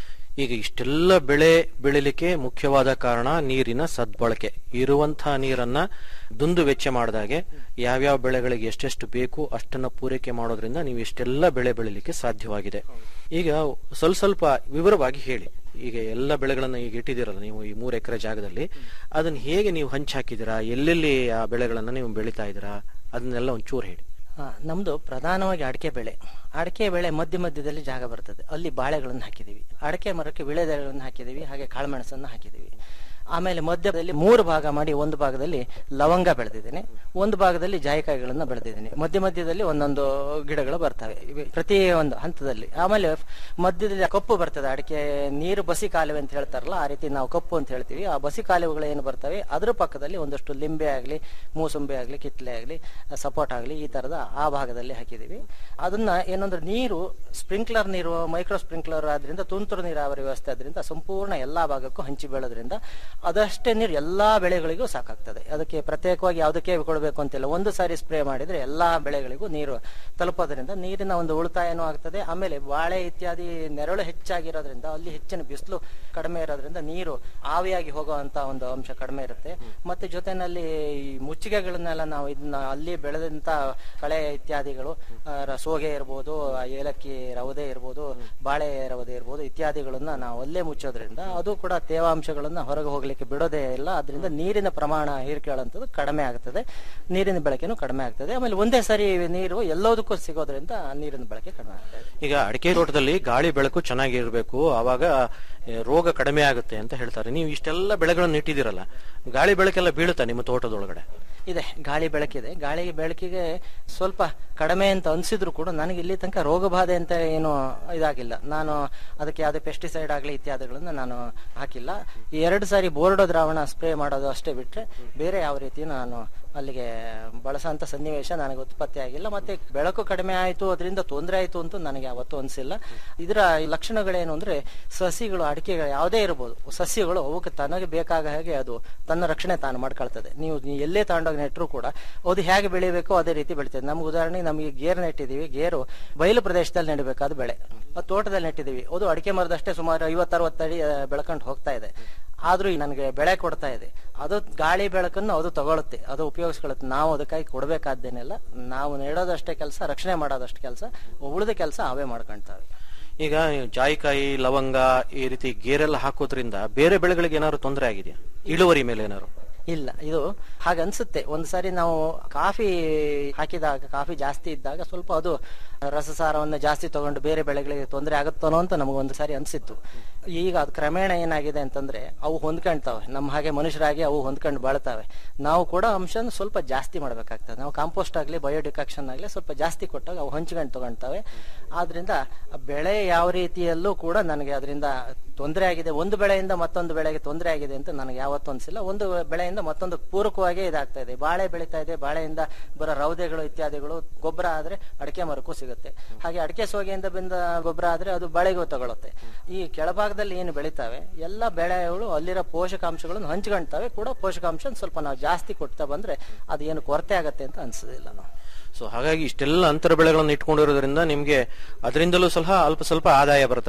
ಈಗ ಇಷ್ಟೆಲ್ಲ ಬೆಳೆ ಬೆಳಿಲಿಕ್ಕೆ ಮುಖ್ಯವಾದ ಕಾರಣ ನೀರಿನ ಸದ್ಬಳಕೆ ಇರುವಂತಹ ನೀರನ್ನ ದುಂದು ವೆಚ್ಚ ಮಾಡಿದಾಗೆ ಯಾವ್ಯಾವ ಬೆಳೆಗಳಿಗೆ ಎಷ್ಟೆಷ್ಟು ಬೇಕು ಅಷ್ಟನ್ನ ಪೂರೈಕೆ ಮಾಡೋದ್ರಿಂದ ನೀವು ಇಷ್ಟೆಲ್ಲ ಬೆಳೆ ಬೆಳಿಲಿಕ್ಕೆ ಸಾಧ್ಯವಾಗಿದೆ ಈಗ ಸ್ವಲ್ಪ ಸ್ವಲ್ಪ ವಿವರವಾಗಿ ಹೇಳಿ ಈಗ ಎಲ್ಲ ಬೆಳೆಗಳನ್ನ ಈಗ ಇಟ್ಟಿದ್ದೀರಲ್ಲ ನೀವು ಈ ಮೂರು ಎಕರೆ ಜಾಗದಲ್ಲಿ ಅದನ್ನ ಹೇಗೆ ನೀವು ಹಂಚಾಕಿದ್ದೀರಾ ಎಲ್ಲೆಲ್ಲಿ ಆ ಬೆಳೆಗಳನ್ನ ನೀವು ಬೆಳಿತಾ ಇದ್ದೀರಾ ಅದನ್ನೆಲ್ಲ ಒಂಚೂರು ಹೇಳಿ ಆ, ನಮ್ದು ಪ್ರಧಾನವಾಗಿ ಅಡಿಕೆ ಬೆಳೆ ಅಡಿಕೆ ಬೆಳೆ ಮಧ್ಯ ಮಧ್ಯದಲ್ಲಿ ಜಾಗ ಬರ್ತದೆ ಅಲ್ಲಿ ಬಾಳೆಗಳನ್ನು ಹಾಕಿದೀವಿ ಅಡಿಕೆ ಮರಕ್ಕೆ ವಿಳೆದೆಗಳನ್ನು ಹಾಕಿದೀವಿ ಹಾಗೆ ಕಾಳುಮೆಣಸನ್ನು ಹಾಕಿದೀವಿ ಆಮೇಲೆ ಮಧ್ಯದಲ್ಲಿ ಮೂರು ಭಾಗ ಮಾಡಿ ಒಂದು ಭಾಗದಲ್ಲಿ ಲವಂಗ ಬೆಳೆದಿದ್ದೀನಿ ಒಂದು ಭಾಗದಲ್ಲಿ ಜಾಯಿಕಾಯಿಗಳನ್ನ ಬೆಳೆದಿದ್ದೀನಿ ಮಧ್ಯ ಮಧ್ಯದಲ್ಲಿ ಒಂದೊಂದು ಗಿಡಗಳು ಬರ್ತವೆ ಇವೆ ಪ್ರತಿ ಒಂದು ಹಂತದಲ್ಲಿ ಆಮೇಲೆ ಮಧ್ಯದಲ್ಲಿ ಕಪ್ಪು ಬರ್ತದೆ ಅಡಿಕೆ ನೀರು ಬಸಿ ಕಾಲುವೆ ಅಂತ ಹೇಳ್ತಾರಲ್ಲ ಆ ರೀತಿ ನಾವು ಕಪ್ಪು ಅಂತ ಹೇಳ್ತೀವಿ ಆ ಬಸಿ ಕಾಲುವೆಗಳು ಏನು ಬರ್ತವೆ ಅದ್ರ ಪಕ್ಕದಲ್ಲಿ ಒಂದಷ್ಟು ಲಿಂಬೆ ಆಗಲಿ ಮೂಸಂಬೆ ಆಗಲಿ ಕಿತ್ಲೆ ಆಗಲಿ ಸಪೋರ್ಟ್ ಆಗಲಿ ಈ ತರದ ಆ ಭಾಗದಲ್ಲಿ ಹಾಕಿದೀವಿ ಅದನ್ನ ಏನಂದ್ರೆ ನೀರು ಸ್ಪ್ರಿಂಕ್ಲರ್ ನೀರು ಮೈಕ್ರೋ ಸ್ಪ್ರಿಂಕ್ಲರ್ ಆದ್ರಿಂದ ತುಂತುರು ನೀರಾವರಿ ವ್ಯವಸ್ಥೆ ಆದ್ರಿಂದ ಸಂಪೂರ್ಣ ಎಲ್ಲಾ ಭಾಗಕ್ಕೂ ಹಂಚಿ ಬೀಳೋದ್ರಿಂದ ಅದಷ್ಟೇ ನೀರು ಎಲ್ಲಾ ಬೆಳೆಗಳಿಗೂ ಸಾಕಾಗ್ತದೆ ಅದಕ್ಕೆ ಪ್ರತ್ಯೇಕವಾಗಿ ಯಾವುದಕ್ಕೆ ಕೊಡಬೇಕು ಅಂತಿಲ್ಲ ಒಂದು ಸಾರಿ ಸ್ಪ್ರೇ ಮಾಡಿದ್ರೆ ಎಲ್ಲಾ ಬೆಳೆಗಳಿಗೂ ನೀರು ತಲುಪೋದ್ರಿಂದ ನೀರಿನ ಒಂದು ಉಳಿತಾಯನೂ ಆಗ್ತದೆ ಆಮೇಲೆ ಬಾಳೆ ಇತ್ಯಾದಿ ನೆರಳು ಹೆಚ್ಚಾಗಿರೋದ್ರಿಂದ ಅಲ್ಲಿ ಹೆಚ್ಚಿನ ಬಿಸಿಲು ಕಡಿಮೆ ಇರೋದ್ರಿಂದ ನೀರು ಆವಿಯಾಗಿ ಹೋಗುವಂತ ಒಂದು ಅಂಶ ಕಡಿಮೆ ಇರುತ್ತೆ ಮತ್ತೆ ಜೊತೆನಲ್ಲಿ ಈ ಮುಚ್ಚಿಗೆಗಳನ್ನೆಲ್ಲ ನಾವು ಇದನ್ನ ಅಲ್ಲಿ ಬೆಳೆದಂತ ಕಳೆ ಇತ್ಯಾದಿಗಳು ಆ, ರ- ಸೋಗೆ ಇರ್ಬೋದು ಆ ಏಲಕ್ಕಿ ರವದೆ ಇರ್ಬೋದು ಬಾಳೆ ರವದೆ ಇರ್ಬೋದು ಇತ್ಯಾದಿಗಳನ್ನ ನಾವು ಅಲ್ಲೇ ಮುಚ್ಚೋದ್ರಿಂದ ಅದು ಕೂಡ ತೇವಾಂಶಗಳನ್ನ ಹೊರಗೆ ಹೋಗ್ಲಿಕ್ಕೆ ಬಿಡೋದೇ ಇಲ್ಲ ಅದರಿಂದ ನೀರಿನ ಪ್ರಮಾಣ ಹೀರ್ಕೊಳ್ಳೋಂಥದ್ದು ಕಡಿಮೆ ಆಗ್ತದೆ ನೀರಿನ ಬಳಕೆನೂ ಕಡಿಮೆ ಆಗ್ತದೆ ಆಮೇಲೆ ಒಂದೇ ಸರಿ ನೀರು ಎಲ್ಲದಕ್ಕೂ ಸಿಗೋದ್ರಿಂದ ನೀರಿನ ಬಳಕೆ ಕಡಿಮೆ ಆಗ್ತದೆ ಈಗ ಅಡಿಕೆ ತೋಟದಲ್ಲಿ ಗಾಳಿ ಬೆಳಕು ಚೆನ್ನಾಗಿರ್ಬೇಕು ಆವಾಗ ಆ, ರೋಗ ಕಡಿಮೆ ಆಗುತ್ತೆ ಅಂತ ಹೇಳ್ತಾರೆ ನೀವು ಇಷ್ಟೆಲ್ಲ ಬೆಳೆಗಳನ್ನು ಇಟ್ಟಿದ್ದೀರಲ್ಲ ಗಾಳಿ ಬೆಳಕೆಲ್ಲ ಬೀಳುತ್ತಾ ನಿಮ್ಮ ತೋಟದೊಳಗಡೆ ಇದೆ ಗಾಳಿ ಬೆಳಕಿದೆ ಗಾಳಿ ಬೆಳಕಿಗೆ ಸ್ವಲ್ಪ ಕಡಿಮೆ ಅಂತ ಅನ್ಸಿದ್ರು ಕೂಡ ನನಗೆ ಇಲ್ಲಿ ತನಕ ರೋಗ ಬಾಧೆ ಅಂತ ಏನು ಇದಾಗಿಲ್ಲ ನಾನು ಅದಕ್ಕೆ ಯಾವುದೇ ಪೆಸ್ಟಿಸೈಡ್ ಆಗಲಿ ಇತ್ಯಾದಿಗಳನ್ನ ನಾನು ಹಾಕಿಲ್ಲ ಈ ಎರಡು ಸಾರಿ ಬೋರ್ಡೋ ದ್ರಾವಣ ಸ್ಪ್ರೇ ಮಾಡೋದು ಅಷ್ಟೇ ಬಿಟ್ರೆ ಬೇರೆ ಯಾವ ರೀತಿ ನಾನು ಅಲ್ಲಿಗೆ ಬಳಸೋಂಥ ಸನ್ನಿವೇಶ ನನಗೆ ಉತ್ಪತ್ತಿ ಆಗಿಲ್ಲ ಮತ್ತೆ ಬೆಳಕು ಕಡಿಮೆ ಆಯಿತು ಅದರಿಂದ ತೊಂದರೆ ಆಯಿತು ಅಂತ ನನಗೆ ಯಾವತ್ತೂ ಅನಿಸಿಲ್ಲ ಇದರ ಲಕ್ಷಣಗಳೇನು ಅಂದ್ರೆ ಸಸಿಗಳು ಅಡಿಕೆಗಳು ಯಾವುದೇ ಇರ್ಬೋದು ಸಸ್ಯಗಳು ಅವಕ್ಕೆ ತನಗೆ ಬೇಕಾಗ ಹಾಗೆ ಅದು ತನ್ನ ರಕ್ಷಣೆ ತಾನು ಮಾಡ್ಕೊಳ್ತದೆ ನೀವು ನೀವು ಎಲ್ಲೇ ತಗೊಂಡೋಗಿ ನೆಟ್ಟರು ಕೂಡ ಅದು ಹೇಗೆ ಬೆಳಿಬೇಕೋ ಅದೇ ರೀತಿ ಬೆಳಿತದೆ ನಮ್ಗೆ ಉದಾಹರಣೆಗೆ ನಮಗೆ ಗೇರ್ ನೆಟ್ಟಿದ್ದೀವಿ ಗೇರು ಬಯಲು ಪ್ರದೇಶದಲ್ಲಿ ನೆಡಬೇಕಾದ ಬೆಳೆ ಅದು ತೋಟದಲ್ಲಿ ನೆಟ್ಟಿದ್ದೀವಿ ಅದು ಅಡಿಕೆ ಮರದಷ್ಟೇ ಸುಮಾರು ಐವತ್ತರವತ್ತು ಅಡಿ ಆ, ಬೆಳ್ಕೊಂಡು ಹೋಗ್ತಾ ಇದೆ ಆದ್ರೂ ನನಗೆ ಬೆಳೆ ಕೊಡ್ತಾ ಇದೆ ಅದು ಗಾಳಿ ಬೆಳಕನ್ನು ಅದು ತಗೊಳುತ್ತೆ ಅದು ಉಪಯೋಗಿಸ್ಕೊಳ್ಳುತ್ತೆ ನಾವು ಅದಕ್ಕಾಗಿ ಕೊಡಬೇಕಾದ್ದೇನೆಲ್ಲ ನಾವು ನೆಡೋದಷ್ಟೇ ಕೆಲಸ ರಕ್ಷಣೆ ಮಾಡೋದಷ್ಟೇ ಕೆಲಸ ಉಳಿದ ಕೆಲಸ ಅವೇ ಮಾಡ್ಕೊಂತಾವೆ ಈಗ ಜಾಯಿಕಾಯಿ ಲವಂಗ ಈ ರೀತಿ ಗೇರೆಲ್ಲ ಹಾಕೋದ್ರಿಂದ ಬೇರೆ ಬೆಳೆಗಳಿಗೆ ಏನಾದ್ರು ತೊಂದರೆ ಆಗಿದೆಯಾ ಇಳುವರಿ ಮೇಲೆ ಏನಾದ್ರು ಇಲ್ಲ ಇದು ಹಾಗೆ ಅನ್ಸುತ್ತೆ ಒಂದ್ ಸಾರಿ ನಾವು ಕಾಫಿ ಹಾಕಿದಾಗ ಕಾಫಿ ಜಾಸ್ತಿ ಇದ್ದಾಗ ಸ್ವಲ್ಪ ಅದು ರಸಸಾರವನ್ನು ಜಾಸ್ತಿ ತಗೊಂಡು ಬೇರೆ ಬೆಳೆಗಳಿಗೆ ತೊಂದರೆ ಆಗುತ್ತಾನೋ ಅಂತ ನಮಗೊಂದು ಸಾರಿ ಅನ್ಸಿತ್ತು ಈಗ ಅದು ಕ್ರಮೇಣ ಏನಾಗಿದೆ ಅಂತಂದ್ರೆ ಅವು ಹೊಂದ್ಕೊಂಡ್ತಾವೆ ನಮ್ಮ ಹಾಗೆ ಮನುಷ್ಯರಾಗಿ ಅವು ಹೊಂದ್ಕೊಂಡು ಬಾಳ್ತಾವೆ ನಾವು ಕೂಡ ಅಂಶನ ಸ್ವಲ್ಪ ಜಾಸ್ತಿ ಮಾಡ್ಬೇಕಾಗ್ತದೆ ನಾವು ಕಾಂಪೋಸ್ಟ್ ಆಗಲಿ ಬಯೋಡಿಕಾಕ್ಷನ್ ಆಗಲಿ ಸ್ವಲ್ಪ ಜಾಸ್ತಿ ಕೊಟ್ಟಾಗ ಅವು ಹಂಚ್ಕೊಂಡು ತಗೊಳ್ತವೆ ಆದ್ರಿಂದ ಆ ಬೆಳೆ ಯಾವ ರೀತಿಯಲ್ಲೂ ಕೂಡ ನನಗೆ ಅದರಿಂದ ತೊಂದರೆ ಆಗಿದೆ ಒಂದು ಬೆಳೆಯಿಂದ ಮತ್ತೊಂದು ಬೆಳೆಗೆ ತೊಂದರೆ ಆಗಿದೆ ಅಂತ ನನಗೆ ಯಾವತ್ತೂ ಅನ್ಸಿಲ್ಲ ಒಂದು ಬೆಳೆಯಿಂದ ಮತ್ತೊಂದು ಪೂರಕವಾಗಿ ಇದಾಗ್ತಾ ಇದೆ ಬಾಳೆ ಬೆಳೀತಾ ಇದೆ ಬಾಳೆಯಿಂದ ಬರೋ ರೌದೆಗಳು ಇತ್ಯಾದಿಗಳು ಗೊಬ್ಬರ ಆದ್ರೆ ಅಡಿಕೆ ಮರಕ್ಕೂ ಸಿಗುತ್ತೆ ಹಾಗೆ ಅಡಿಕೆ ಸೋಗೆಯಿಂದ ಬಂದ ಗೊಬ್ಬರ ಆದ್ರೆ ಅದು ಬಾಳೆಗೂ ತಗೊಳುತ್ತೆ ಈ ಕೆಳಭಾಗದಲ್ಲಿ ಏನು ಬೆಳಿತಾವೆ ಎಲ್ಲ ಬೆಳೆಗಳು ಅಲ್ಲಿರೋ ಪೋಷಕಾಂಶಗಳನ್ನು ಹಂಚ್ಕೊಳ್ತವೆ ಕೂಡ ಪೋಷಕಾಂಶ ಸ್ವಲ್ಪ ನಾವು ಜಾಸ್ತಿ ಕೊಡ್ತಾ ಬಂದ್ರೆ ಅದು ಏನು ಕೊರತೆ ಆಗತ್ತೆ ಅಂತ ಅನ್ಸೋದಿಲ್ಲ ನಾವು ಸೊ ಹಾಗಾಗಿ ಇಷ್ಟೆಲ್ಲ ಅಂತರ ಬೆಳೆಗಳನ್ನು ಇಟ್ಕೊಂಡಿರೋದ್ರಿಂದ ನಿಮ್ಗೆ ಅದರಿಂದಲೂ ಸಹ ಅಲ್ಪ ಸ್ವಲ್ಪ ಆದಾಯ ಬರ್ತಾ ಇದೆ